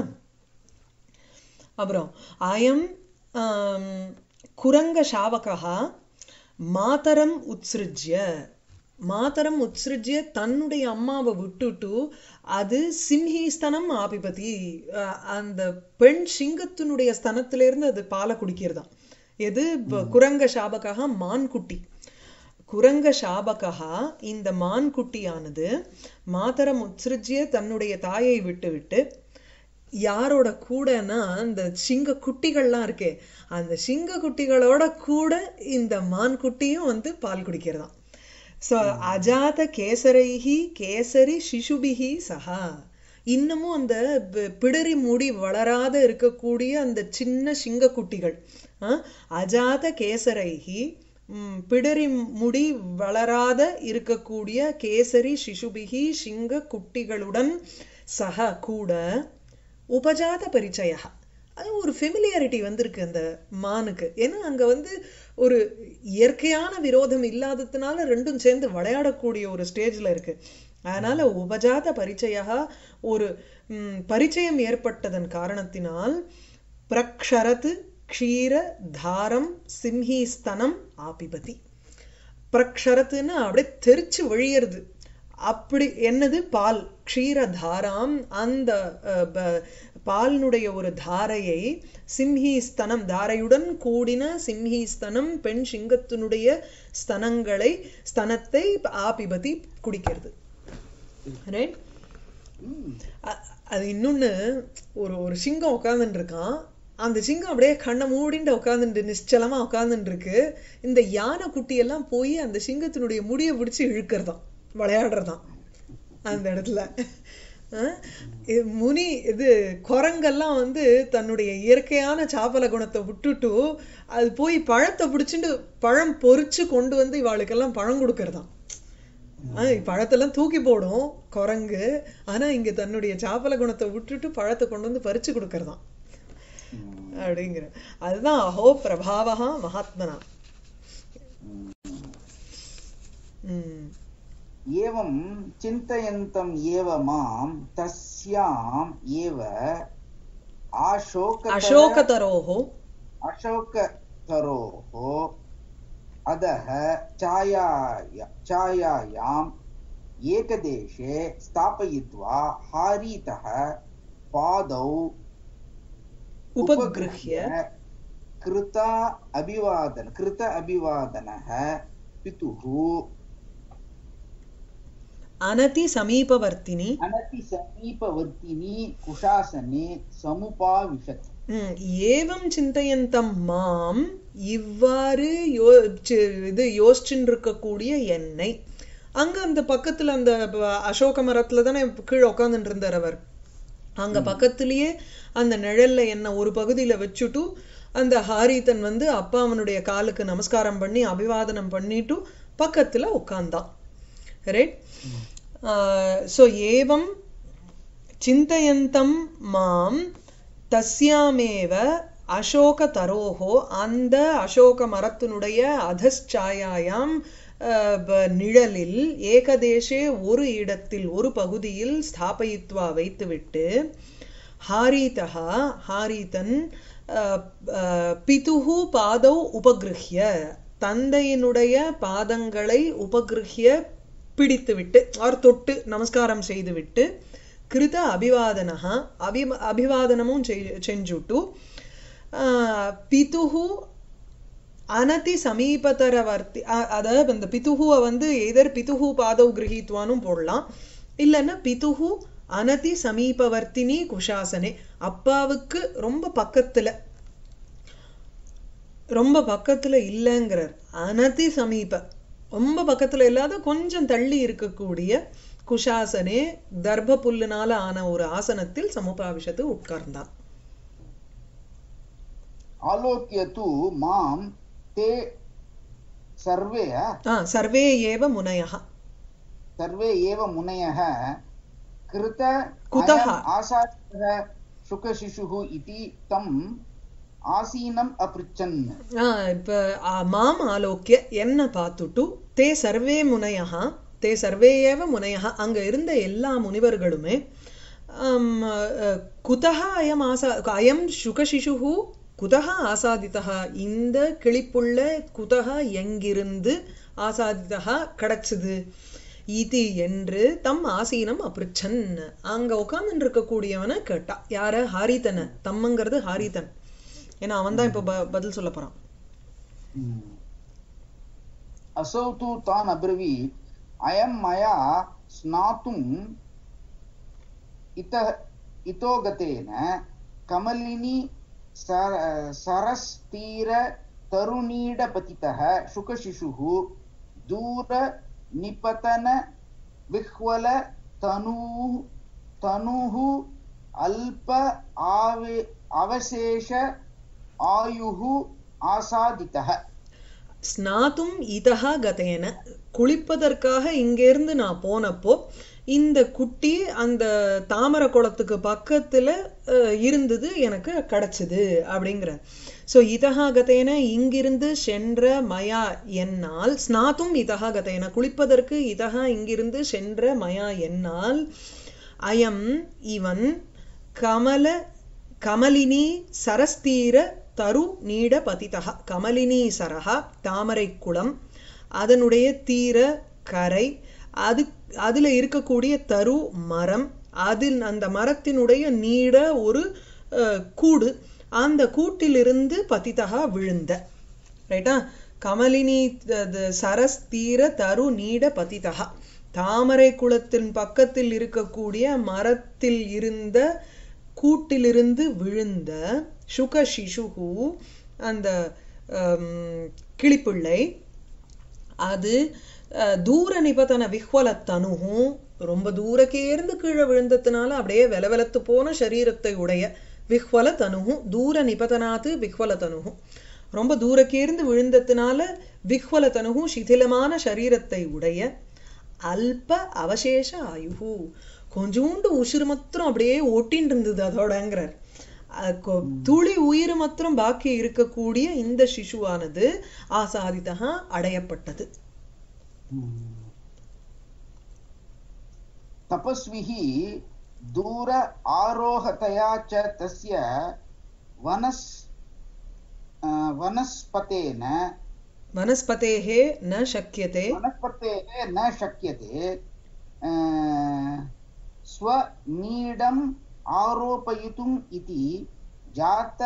Speaker 1: அப்புறம் அயம் ஆம், குரங்க சாவகா மாதரம் உத்ஸ்ருஜ்ய மாதரம் உத்ஸ்ருஜ்ய தன்னுடைய அம்மாவை விட்டுட்டு அது சிம்ஹிஸ்தனம் ஆபிபதி அஹ், அந்த பெண் சிங்கத்தினுடைய ஸ்தனத்திலிருந்து அது பாலை குடிக்கிறதாம் எது ப- குரங்க சாபகா மான்குட்டி குரங்க சாபகா இந்த மான்குட்டியானது மாதரம் உத்ஸ்ருஜ்ய தன்னுடைய தாயை விட்டு விட்டு யாரோட கூடனா அந்த சிங்க குட்டிகள்லாம் இருக்கே அந்த சிங்க குட்டிகளோட கூட இந்த மான் குட்டியும் வந்து பால் குடிக்கிறதாம் சோ அஜாத கேசரைஹி கேசரி சிசுபிஹி சஹா இன்னமும் அந்த பி- பிடரி முடி வளராத இருக்கக்கூடிய அந்த சின்ன சிங்க குட்டிகள் ஆ, அஜாத கேசரைஹி ம், பிடரி முடி வளராத இருக்கக்கூடிய கேசரி சிசுபிகி சிங்க குட்டிகளுடன் சக கூட உபஜாத பரிச்சய அது ஒரு ஃபெமிலியாரிட்டி வந்திருக்கு அந்த மானுக்கு ஏன்னா அங்க வந்து ஒரு இயற்கையான விரோதம் இல்லாததுனால ரெண்டும் சேர்ந்து விளையாடக்கூடிய ஒரு ஸ்டேஜ்ல இருக்கு அதனால உபஜாத பரிச்சயா ஒரு ம், பரிச்சயம் ஏற்பட்டதன் காரணத்தினால் பிரக்ஷரத் க்ஷீர தாரம் சிம்ஹிஸ்தனம் ஆபிபதி பிரக்ஷரத்துன்னா அப்படியே தெரிச்சு வழியறது அப்படி என்னது பால் க்ஷீர தாராம் அந்த அஹ், ப- பாலினுடைய ஒரு தாரையை சிம்ஹி ஸ்தனம் தாரையுடன் கூடின சிம்ஹி ஸ்தனம் பெண் சிங்கத்தினுடைய ஸ்தனங்களை ஸ்தனத்தை ஆபிபதி குடிக்கிறது ரைட்
Speaker 2: ம்.
Speaker 1: அ- அது இன்னொன்னு ஒரு ஒரு சிங்கம் உட்கார்ந்துட்டு இருக்கான் அந்த சிங்கம் அப்படியே கண்ணை மூடிண்டு உட்காந்துட்டு நிശ്ചலமா உட்காந்துட்டு இருக்கு இந்த யானை குட்டி எல்லாம் போய் அந்த சிங்கத்தினுடைய முடியை பிடிச்சு இழுக்கிறதாம் விளையாடுறதாம் அந்த இடத்துல அஹ் இது முனி இது குரங்கெல்லாம் வந்து தன்னுடைய இயற்கையான சாப்பல குணத்தை விட்டுட்டு அது போய் பழத்தை பிடிச்சிட்டு பழம் பொறிச்சு கொண்டு வந்து இவாளுக்கெல்லாம் பழம் கொடுக்கறதாம் ஆஹ் பழத்தெல்லாம் தூக்கி போடும் குரங்கு ஆனா இங்க தன்னுடைய சாப்பல குணத்தை விட்டுட்டு பழத்தை கொண்டு வந்து பறிச்சு கொடுக்கறதாம் அப்படிங்கிற அதுதான் அஹோ பிரபாவகா மகாத்மனா உம்
Speaker 2: एवं चिन्तयन्तम् एव मां तस्याम् एव आशोकतर
Speaker 1: அசோகதரோஹோ
Speaker 2: अशोकतरोः अधः छायाय छायायाम् एकदेशे स्थापयित्वा हारीतः पादौ
Speaker 1: उपगृह्य
Speaker 2: कृता अभिवादन कृत अभिवादनः पितुः
Speaker 1: அனதி சமீபவர்த்தினி
Speaker 2: अनतिसमीपवर्तिनी कुशासने समुपाविशत्
Speaker 1: ம், ஏவம் சிந்தயந்தம் மாம் இவ்வாறு யோ சி- இது யோசிச்சுட்டு இருக்கக்கூடிய என்னை அங்க அந்த பக்கத்துல அந்த ப- அசோக மரத்துல தானே கீழே உட்கார்ந்துட்டு இருந்தார் அவர் அங்க பக்கத்திலேயே அந்த நிழல்ல என்ன ஒரு பகுதியில வச்சுட்டு அந்த ஹாரிதன் வந்து அப்பா அவனுடைய காலுக்கு நமஸ்காரம் பண்ணி அபிவாதனம் பண்ணிட்டு பக்கத்துல உட்கார்ந்தான் ரைட் ஸோ ஏவம் சிந்தயந்தம் மாம் தஸ்யாமேவ அசோக தரோஹோ அந்த அசோக மரத்தினுடைய அதச்சாயாயாம் அஹ், ப- நிழலில் ஏகதேசே ஒரு இடத்தில் ஒரு பகுதியில் ஸ்தாபயித்வா வைத்துவிட்டு ஹாரீதா ஹாரீதன் அஹ், அஹ், பிதுஹு பாதௌ உபகிருஹ்ய தந்தையினுடைய பாதங்களை உபகிருஹ்ய பிடித்துவிட்டு ஆர் தொட்டு நமஸ்காரம் செய்துவிட்டு கிருத அபிவாதனः அபி அபிவாதனமும் செய்- செஞ்சுட்டு ஆஹ், பிதுஹு அனதி சமீபதரவர்த்தி அ- அதாவது இந்த பிதுஹுவை வந்து எதர் பிதுஹு பாதவ் கிரகித்வானும் போடலாம் இல்லைன்னா பிதுஹு அனதி சமீபவர்த்தினி குஷாசனே அப்பாவுக்கு ரொம்ப பக்கத்துல ரொம்ப பக்கத்துல இல்லைங்கிறார் அனதி சமீப ரொம்ப பக்கத்துல இல்லாத கொஞ்சம் தள்ளி இருக்கக்கூடிய குஷாசனே தர்ப புல்லுனால ஆன ஒரு ஆசனத்தில் சமுபாவிஷத்து உட்கார்ந்தான்
Speaker 2: आलोक्य तु मां ते सर्वे
Speaker 1: ஆ சர்வே ஏவ முனயः
Speaker 2: सर्वे एव मुनयः कृत
Speaker 1: कुतः?
Speaker 2: अयम् आसादितः शुकशिशुः इति तम् आसीनम् अपृच्छन्
Speaker 1: ஆ, இப்ப ஆ, மாம் ஆலோக்கிய என்ன பார்த்துட்டு தே சர்வே முனையா தே சர்வே ஏவ முனையா அங்க இருந்த எல்லா முனிவர்களுமே ஆம், அ, குதः அயம் ஆசா அயம் சுகசிசுஹு குதः ஆசாதிதः இந்த கிளிப்புள்ள குதः எங்கிருந்து ஆசாதிதः கிடைச்சது இது என்று தம் ஆசீனம் அப்ரிச்சன் அங்க உட்கார்ந்துட்டு இருக்கக்கூடியவனை கேட்டா யார ஹாரிதனை தம்மங்கிறது ஹாரிதன் ஏன்னா அவன் தான் இப்ப ப- பதில் சொல்ல போறான்
Speaker 2: असौ तु तान् अब्रवीत् अयं मया स्नातुम् इतः इतो गतेन कमलिनी सर सरस्तीर तरुणीडपतितः शुकशिशुः दूर निपतन विह्वल तनुः तनुः अल्प आवे अवशेष आयुः आसादितः
Speaker 1: ஸ்நாத்தும் இதஹா கதேன குளிப்பதற்காக இங்கேருந்து நான் போனப்போ இந்த குட்டி அந்த தாமரை குளத்துக்கு பக்கத்துல அஹ், இருந்தது எனக்கு கிடைச்சது அப்படிங்கிற சோ இதஹா கதேன இங்கிருந்து சென்ற மயா என்னால் ஸ்நாத்தும் இதஹா கதேன குளிப்பதற்கு இதஹா இங்கிருந்து சென்ற மயா என்னால் அயம் இவன் கமல கமலினி சரஸ்தீர தரு நீட பதிதா கமலினி சரஹா தாமரை குளம் அதனுடைய தீர கரை அது அதுல இருக்கக்கூடிய தரு மரம் அதில் அந்த மரத்தினுடைய நீட ஒரு அஹ், கூடு அந்த கூட்டிலிருந்து பதிதகா விழுந்த ரைட்டா கமலினி த- த- சரஸ் தீர தரு நீட பதிதகா தாமரை குளத்தின் பக்கத்தில் இருக்கக்கூடிய மரத்தில் இருந்த கூட்டிலிருந்து விழுந்த சுக சிசுகு அந்த ஹம், கிளிப்பிள்ளை அது அஹ், தூர நிபதன விஹ்வலத்தனுகும் ரொம்ப தூரக்கே இருந்து கீழே விழுந்ததுனால அப்படியே வெலவெலத்து போன சரீரத்தை உடைய விஹ்வல தனுகும் தூர நிபதனாத்து விஹ்வல தனுகும் ரொம்ப தூரக்கே இருந்து விழுந்ததுனால விஹ்வல தனுகும் சிதிலமான சரீரத்தை உடைய அல்ப அவசேஷ ஆயுகு கொஞ்சோண்டு உசுறு மாத்திரம் அப்படியே ஒட்டின்னு இருந்தது அதோடங்கிறார் அஹ் கொ- துளி உயிர் மாத்திரம் பாக்கி இருக்கக்கூடிய இந்த சிசுவானது ஆசாதிதா அடையப்பட்டது
Speaker 2: तपस्विः दूर आरोहतया च तस्य वनस् अ, वनस्पतेन
Speaker 1: वनस्पतेः न शक्यते
Speaker 2: वनस्पतेः न शक्यते अ, स्वनीडम् आरोपयितुम् इति जात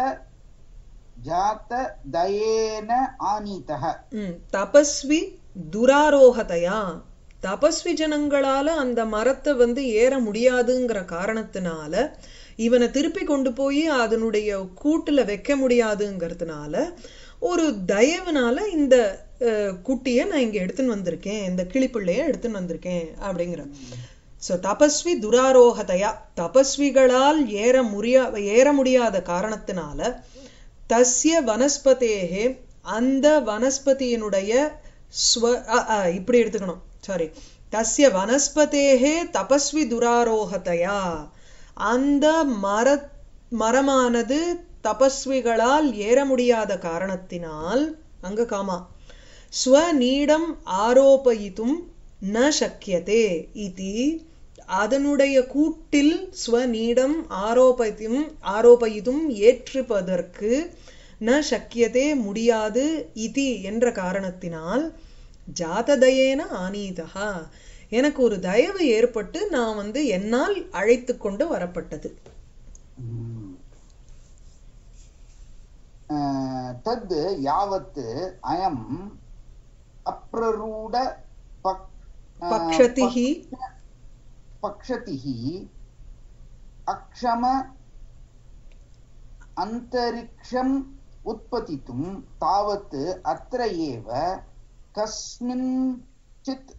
Speaker 2: जातदयेन आनीतः
Speaker 1: ம், தபஸ்வி துராரோகதையா தபஸ்வி ஜனங்களால அந்த மரத்தை வந்து ஏற முடியாதுங்கிற காரணத்தினால இவனை திருப்பி கொண்டு போய் அதனுடைய கூட்டுல வைக்க முடியாதுங்கிறதுனால ஒரு தயவுனால இந்த அஹ், குட்டியை நான் இங்க எடுத்துன்னு வந்திருக்கேன் இந்த கிளிப்பிள்ளைய எடுத்துன்னு வந்திருக்கேன் அப்படிங்கிற சோ தபஸ்வி துராரோகதையா தபஸ்விகளால் ஏற முடியா ஏற முடியாத காரணத்தினால தஸ்ய வனஸ்பதேகே அந்த வனஸ்பதியினுடைய ஸ்வ அ, அ, இப்படி எடுத்துக்கணும் சாரி தஸ்ய வனஸ்பதேகே தபஸ்வி துராரோகதையா அந்த மர மரமானது தபஸ்விகளால் ஏற முடியாத காரணத்தினால் அங்க காமா ஸ்வநீடம் ஆரோபயித்தும் ந சக்கியதே இதி அதனுடைய கூட்டில் ஸ்வநீடம் ஆரோபயித்தும் ஆரோபயித்தும் ஏற்றுப்பதற்கு ந சக்கியதே முடியாது இதி என்ற காரணத்தினால் ஜாததயேன ஆனீதா எனக்கு ஒரு தயவு ஏற்பட்டு நான் வந்து என்னால் அழைத்து கொண்டு வரப்பட்டது
Speaker 2: अ, तद् यावत् अयम् अप्ररूढ पक् अ,
Speaker 1: பக்ஷதிः
Speaker 2: पक्ष- पक्षतिः अक्षम अन्तरिक्षम् उत्पतितुं तावत् अत्र एव कस्मिंश्चित्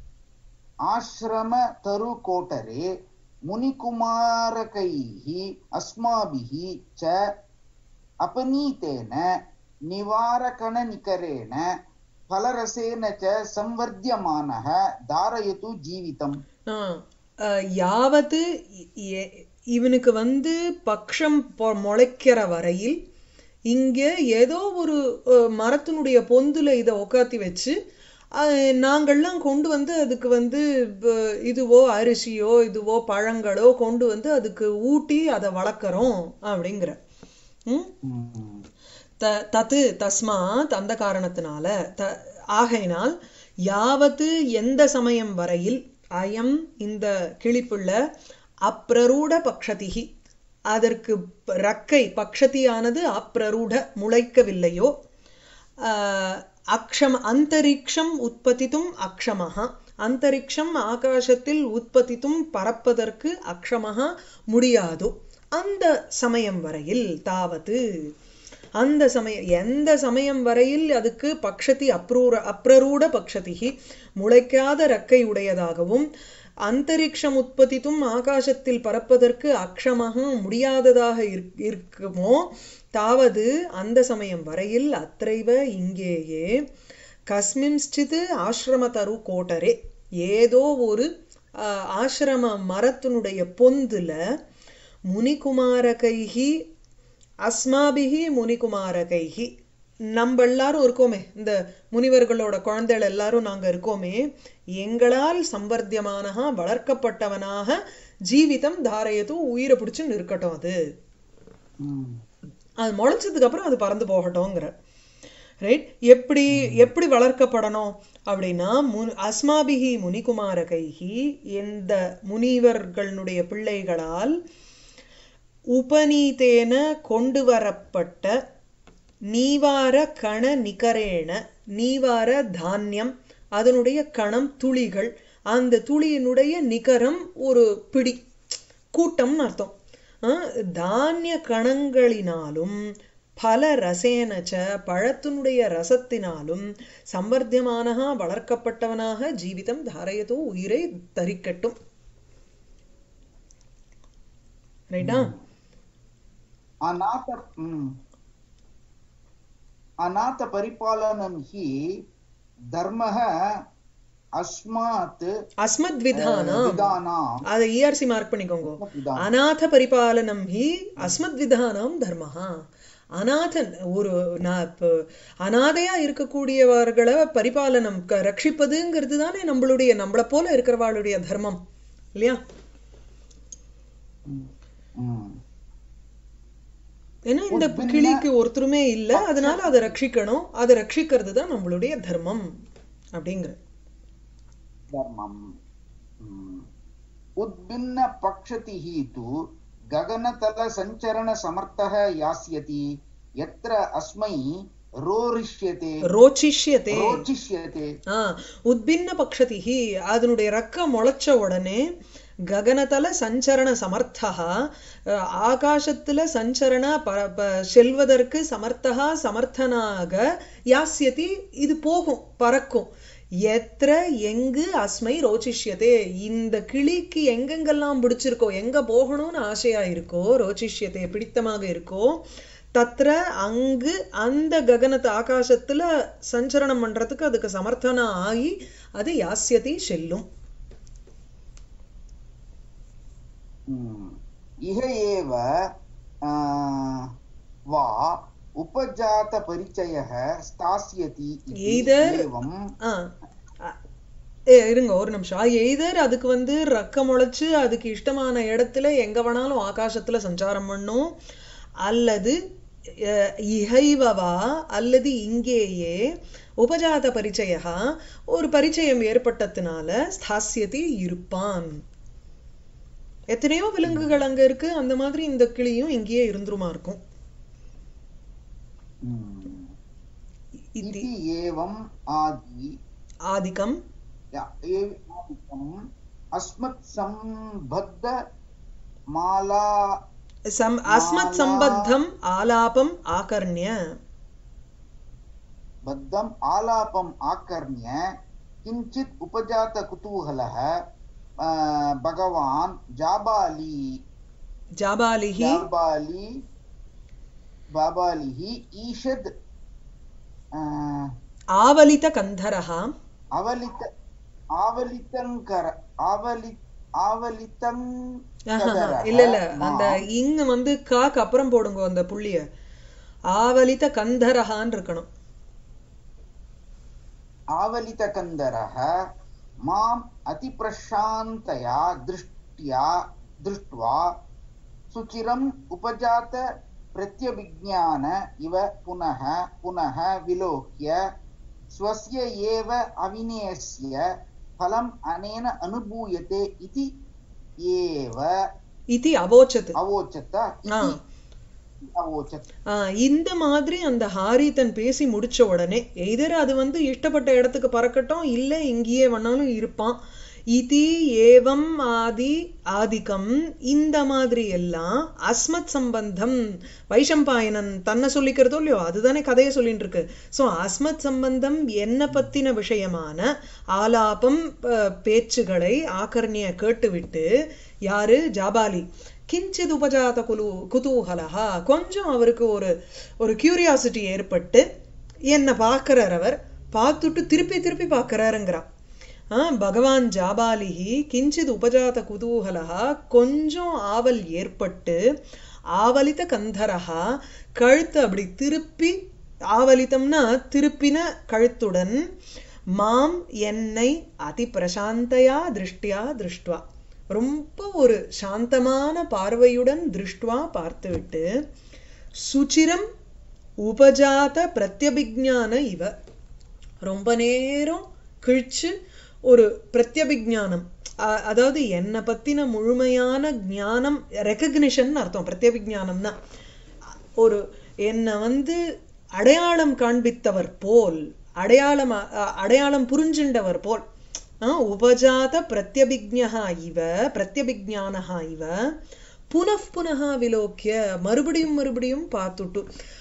Speaker 2: आश्रमतरुकोटरे मुनिकुमारकैः अस्माभिः च अपनीतेन निवारकणनिकरेण फलरसेन च संवर्ध्यमानः धारयतु जीवितम्
Speaker 1: ஆ, அஹ், யாவது இ- எ- இவனுக்கு வந்து பக்ஷம் பொ- முளைக்கிற வரையில் இங்க ஏதோ ஒரு அஹ், மரத்தினுடைய பொந்துல இதை உக்காத்தி வச்சு அஹ், நாங்கள்லாம் கொண்டு வந்து அதுக்கு வந்து ப- இதுவோ அரிசியோ இதுவோ பழங்களோ கொண்டு வந்து அதுக்கு ஊட்டி அதை வளர்க்குறோம் அப்படிங்கிற ம் த தத்து தஸ்மாத் அந்த காரணத்தினால த ஆகையினால் யாவத்து எந்த சமயம் வரையில் அயம் இந்த கிளிப்புள்ள அப்ரரூட பக்ஷதிகி அதற்கு ப- ரக்கை பக்ஷதியானது அப்ரரூட முளைக்கவில்லையோ ஆஹ், அக்ஷம் அந்தரிக்ஷம் உற்பத்தித்தும் அக்ஷமஹா அந்தரிக்ஷம் ஆகாசத்தில் உற்பத்தித்தும் பறப்பதற்கு அக்ஷமஹா முடியாதோ அந்த சமயம் வரையில் தாவது அந்த சமயம் எந்த சமயம் வரையில் அதுக்கு பக்ஷதி அப்ரூர அப்ரரூட பக்ஷதிகி முளைக்காத ரக்கை உடையதாகவும் அந்தரிக்ஷம் உற்பத்தித்தும் ஆகாசத்தில் பறப்பதற்கு அக்ஷமாக முடியாததாக இருக்- இருக்குமோ தாவது அந்த சமயம் வரையில் அத்தைவ இங்கேயே கஸ்மின்ஸ்டித் ஆசிரமதரு கோட்டரே ஏதோ ஒரு ஆஹ், ஆசிரம மரத்தினுடைய பொந்துல முனிகுமாரகைஹி அஸ்மாபிஹி முனிகுமாரகைஹி நம்ம எல்லாரும் இருக்கோமே இந்த முனிவர்களோட குழந்தைகள் எல்லாரும் நாங்க இருக்கோமே எங்களால் சம்பர்த்தியமானஹா வளர்க்கப்பட்டவனாக ஜீவிதம் தாரையது உயிரை பிடிச்சு நிற்கட்டும் அது அது முளைச்சதுக்கு அப்புறம் அது பறந்து போகட்டும்ங்கிற ரைட் எப்படி எப்படி வளர்க்கப்படணும் அப்படின்னா முன் அஸ்மாபிஹி முனிகுமாரகைஹி இந்த முனிவர்களுடைய பிள்ளைகளால் உபநீதேன கொண்டு வரப்பட்ட நீவார கண நிகரேண நீவார தானியம் அதனுடைய கணம் துளிகள் அந்த துளியினுடைய நிகரம் ஒரு பிடி கூட்டம்னு அர்த்தம் அஹ் தானிய கணங்களினாலும் பல ரசேனச்ச பழத்தினுடைய ரசத்தினாலும் சம்பர்த்தியமானஹா வளர்க்கப்பட்டவனாக ஜீவிதம் தாரயதோ உயிரை தரிக்கட்டும் ரைட்டா
Speaker 2: अनाथ हम्म। अनाथपरिपालनं हि धर्मः अस्मात्
Speaker 1: அஸ்மத் விதானம்
Speaker 2: विधानाम्
Speaker 1: அதை இஆர்சி மார்க் பண்ணிக்கோங்க
Speaker 2: विधानाम्
Speaker 1: அநாத பரிபாலனம் ஹி அஸ்மத் விதானம் தர்மஹா அநாதன் ஒரு நான் இப்போ அனாதையா இருக்கக்கூடியவர்களை பரிபாலனம் க- ரட்சிப்பதுங்கிறது தானே நம்மளுடைய நம்மளை போல இருக்கிறவாளுடைய தர்மம் இல்லையா
Speaker 2: हम्म।
Speaker 1: ஏன்னா இந்த கிளிக்கு ஒருத்தருமே இல்ல அதனால அதை ரட்சிக்கணும் அதை ரட்சிக்கிறது தான் நம்மளுடைய தர்மம் அப்படிங்கிற
Speaker 2: धर्मम् हम्म। उद्भिन्नपक्षतिः तु गगनतलसञ्चरणसमर्थः यास्यति यत्र अस्मै रोरिष्यते
Speaker 1: ரோச்சிஷ்யத்தே
Speaker 2: रोचिष्यते
Speaker 1: ஆ உத்பின்ன பக்ஷதிஹி அதனுடைய ரக்க முளைச்ச உடனே ககனதல சஞ்சரண சமர்த்தா அஹ், ஆகாசத்துல சஞ்சரண ப ப- செல்வதற்கு சமர்த்தகா சமர்த்தனாக யாஸ்யதி இது போகும் பறக்கும் எத்திர எங்கு அஸ்மை ரோச்சிஷ்யதே இந்த கிளிக்கு எங்கெங்கெல்லாம் பிடிச்சிருக்கோ எங்க போகணும்னு ஆசையா இருக்கோ ரோச்சிஷ்யதே பிடித்தமாக இருக்கோ தத்ர அங்கு அந்த ககனத்து ஆகாசத்துல சஞ்சரணம் பண்றதுக்கு அதுக்கு சமர்த்தனா ஆகி அது யாஸ்யதி செல்லும்
Speaker 2: हम्म। इह एव आ, वा उपजातपरिचयः स्थास्यति इति
Speaker 1: Either-
Speaker 2: एवम्
Speaker 1: ஆ அ- ஏ இருங்க ஒரு நிமிஷம் எய்தர் அதுக்கு வந்து ரக்க முளைச்சு அதுக்கு இஷ்டமான இடத்துல எங்க வேணாலும் ஆகாசத்துல சஞ்சாரம் பண்ணும் அல்லது அஹ், இகைவவா அல்லது இங்கேயே உபஜாத பரிச்சயா ஒரு பரிச்சயம் ஏற்பட்டதுனால ஸ்தாசியதி இருப்பான் எத்தனையோ விலங்குகள் அங்க இருக்கு அந்த மாதிரி இந்த கிளியும் இங்கேயே இருந்துருமா இருக்கும்
Speaker 2: हम्म।
Speaker 1: இத்தி
Speaker 2: इति एवम् आदि
Speaker 1: ஆதிக்கம்
Speaker 2: या, एव- आदिकम् अस्मत्सम्बद्ध माला
Speaker 1: சம் அஸ்மத் சம்பத்தம் ஆலாபம் ஆகர்ணிய
Speaker 2: बद्धम् आलापम् आकर्ण्य किञ्चित् उपजातकुतूहलः आ, भगवान् जाबाली
Speaker 1: ஜாபாலிஹி
Speaker 2: जाबाली बाबालिः ईषद् आ,
Speaker 1: ஆவலித கந்தரஹா
Speaker 2: अवलित आवलितङ्कर आवलि आवलितं
Speaker 1: ஆஹா, இல்ல இல்ல அந்த இங்க வந்து காக்கு அப்புறம் போடுங்க அந்த புள்ளிய ஆவலித கந்தரஹான்னு இருக்கணும்
Speaker 2: आवलितकन्दरः माम् अतिप्रशान्तया दृष्ट्या दृष्ट्वा सुचिरम् उपजात प्रत्यभिज्ञान इव पुनः पुनः विलोक्य स्वस्य एव अविनयस्य फलम् अनेन अनुभूयते इति एव
Speaker 1: இது அவோச்சது
Speaker 2: अवोचत
Speaker 1: ஆ.
Speaker 2: इति अवोचत्
Speaker 1: ஆ, இந்த மாதிரி அந்த ஹாரிதன் பேசி முடிச்ச உடனே எய்தர் அது வந்து இஷ்டப்பட்ட இடத்துக்கு பறக்கட்டும் இல்ல இங்கேயே வேணாலும் இருப்பான் இதி ஏவம் ஆதி ஆதிக்கம் இந்த மாதிரி எல்லாம் அஸ்மத் சம்பந்தம் வைஷம்பாயனன் தன்னை சொல்லிக்கிறதோ இல்லையோ அதுதானே கதையை சொல்லிட்டு இருக்கு சோ அஸ்மத் சம்பந்தம் என்ன பத்தின விஷயமான ஆலாபம் அஹ், பேச்சுகளை ஆக்கர்ணிய கேட்டுவிட்டு யாரு ஜாபாலி கிஞ்சித் உபஜாத குலு குதூகலஹா கொஞ்சம் அவருக்கு ஒரு ஒரு கியூரியாசிட்டி ஏற்பட்டு என்னை பார்க்கிறார் அவர் பார்த்துட்டு திருப்பி திருப்பி பார்க்கறாருங்கிறா ஆ பகவான் ஜாபாலிஹி கிஞ்சித் உபஜாத குதூகலஹா கொஞ்சம் ஆவல் ஏற்பட்டு ஆவலித கந்தரஹா கழுத்து அப்படி திருப்பி ஆவலித்தம்னா திருப்பின கழுத்துடன் மாம் என்னை அதி பிரசாந்தையா திருஷ்டியா திருஷ்டுவா ரொம்ப ஒரு சாந்தமான பார்வையுடன் திருஷ்டுவா பார்த்துவிட்டு சுச்சிரம் உபஜாத பிரத்யபிஜான இவ ரொம்ப நேரம் கழிச்சு ஒரு பிரத்யபிஜானம் அ- அதாவது என்னை பத்தின முழுமையான ஞானம் ரெக்கக்னிஷன் அர்த்தம் பிரத்யபிஜானம்னா ஒரு என்னை வந்து அடையாளம் காண்பித்தவர் போல் அடையாளம் அ- அ- அடையாளம் புரிஞ்சின்றவர் போல் ஆ, உபஜாத பிரத்யபிஜ்ஞா இவ பிரத்யபிஜானஹா இவ புனః புனः விலோக்கிய மறுபடியும் மறுபடியும் பார்த்துட்டு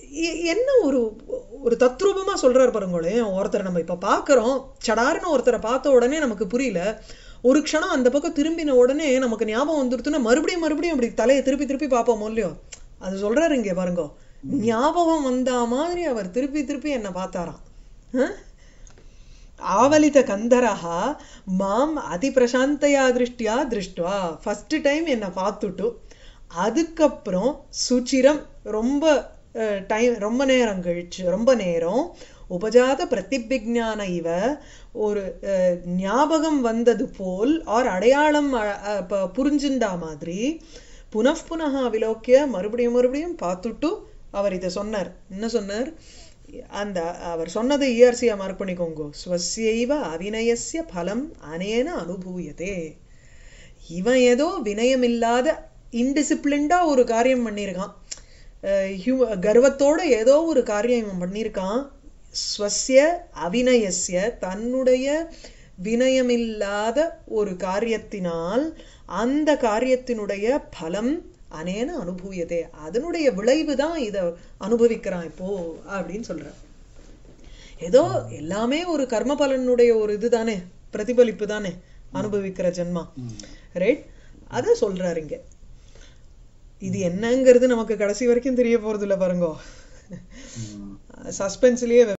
Speaker 1: எ- என்ன ஒரு ஒரு தத்ரூபமா சொல்றாரு பாருங்களேன் ஒருத்தரை நம்ம இப்ப பாக்குறோம் சடார்னு ஒருத்தரை பார்த்த உடனே நமக்கு புரியல ஒரு க்ஷணம் அந்த பக்கம் திரும்பின உடனே நமக்கு ஞாபகம் வந்துருச்சுன்னா மறுபடியும் மறுபடியும் அப்படி தலையை திருப்பி திருப்பி பார்ப்போம் இல்லையோ அது சொல்றாரு இங்க பாருங்க ஞாபகம் வந்தா மாதிரி அவர் திருப்பி திருப்பி என்ன பார்த்தாராம் ஆ? ஆவலித கந்தரஹா மாம் அதி பிரசாந்தயா திருஷ்டியா திருஷ்டுவா ஃபர்ஸ்ட் டைம் என்னை பார்த்துட்டு அதுக்கப்புறம் சுச்சிரம் ரொம்ப டைம் ரொம்ப நேரம் கழிச்சு ரொம்ப நேரம் உபஜாத பிரதிபிஜான இவ ஒரு அஹ், ஞாபகம் வந்தது போல் ஆர் அடையாளம் அ- அ, ப- புரிஞ்சுண்டா மாதிரி புனః புனः விலோக்கிய மறுபடியும் மறுபடியும் பார்த்துட்டு அவர் இதை சொன்னார் என்ன சொன்னார் அந்த அவர் சொன்னதை இஆர்சியா மார்க் பண்ணிக்கோங்க ஸ்வஸ்யைவ அவிநயஸ்ய பலம் அனேன அனுபூயதே இவன் ஏதோ வினயமில்லாத இன்டிசிப்ளின்டா ஒரு காரியம் பண்ணியிருக்கான் அஹ் ஹியூ- கர்வத்தோட ஏதோ ஒரு காரியம் இவன் பண்ணியிருக்கான் ஸ்வஸ்ய அவிநயஸ்ய தன்னுடைய வினயமில்லாத ஒரு காரியத்தினால் அந்த காரியத்தினுடைய பலம் அனேன அனுபூயதே அதனுடைய விளைவு தான் இதை அனுபவிக்கிறான் இப்போ அப்படின்னு சொல்றான் ஏதோ எல்லாமே ஒரு கர்ம பலனுடைய ஒரு இதுதானே பிரதிபலிப்பு தானே அனுபவிக்கிற ஜென்மா ரைட் அத சொல்றாரு இங்க இது என்னங்கிறது நமக்கு கடைசி வரைக்கும் தெரிய போறது இல்ல பாருங்க சஸ்பென்ஸ்லயே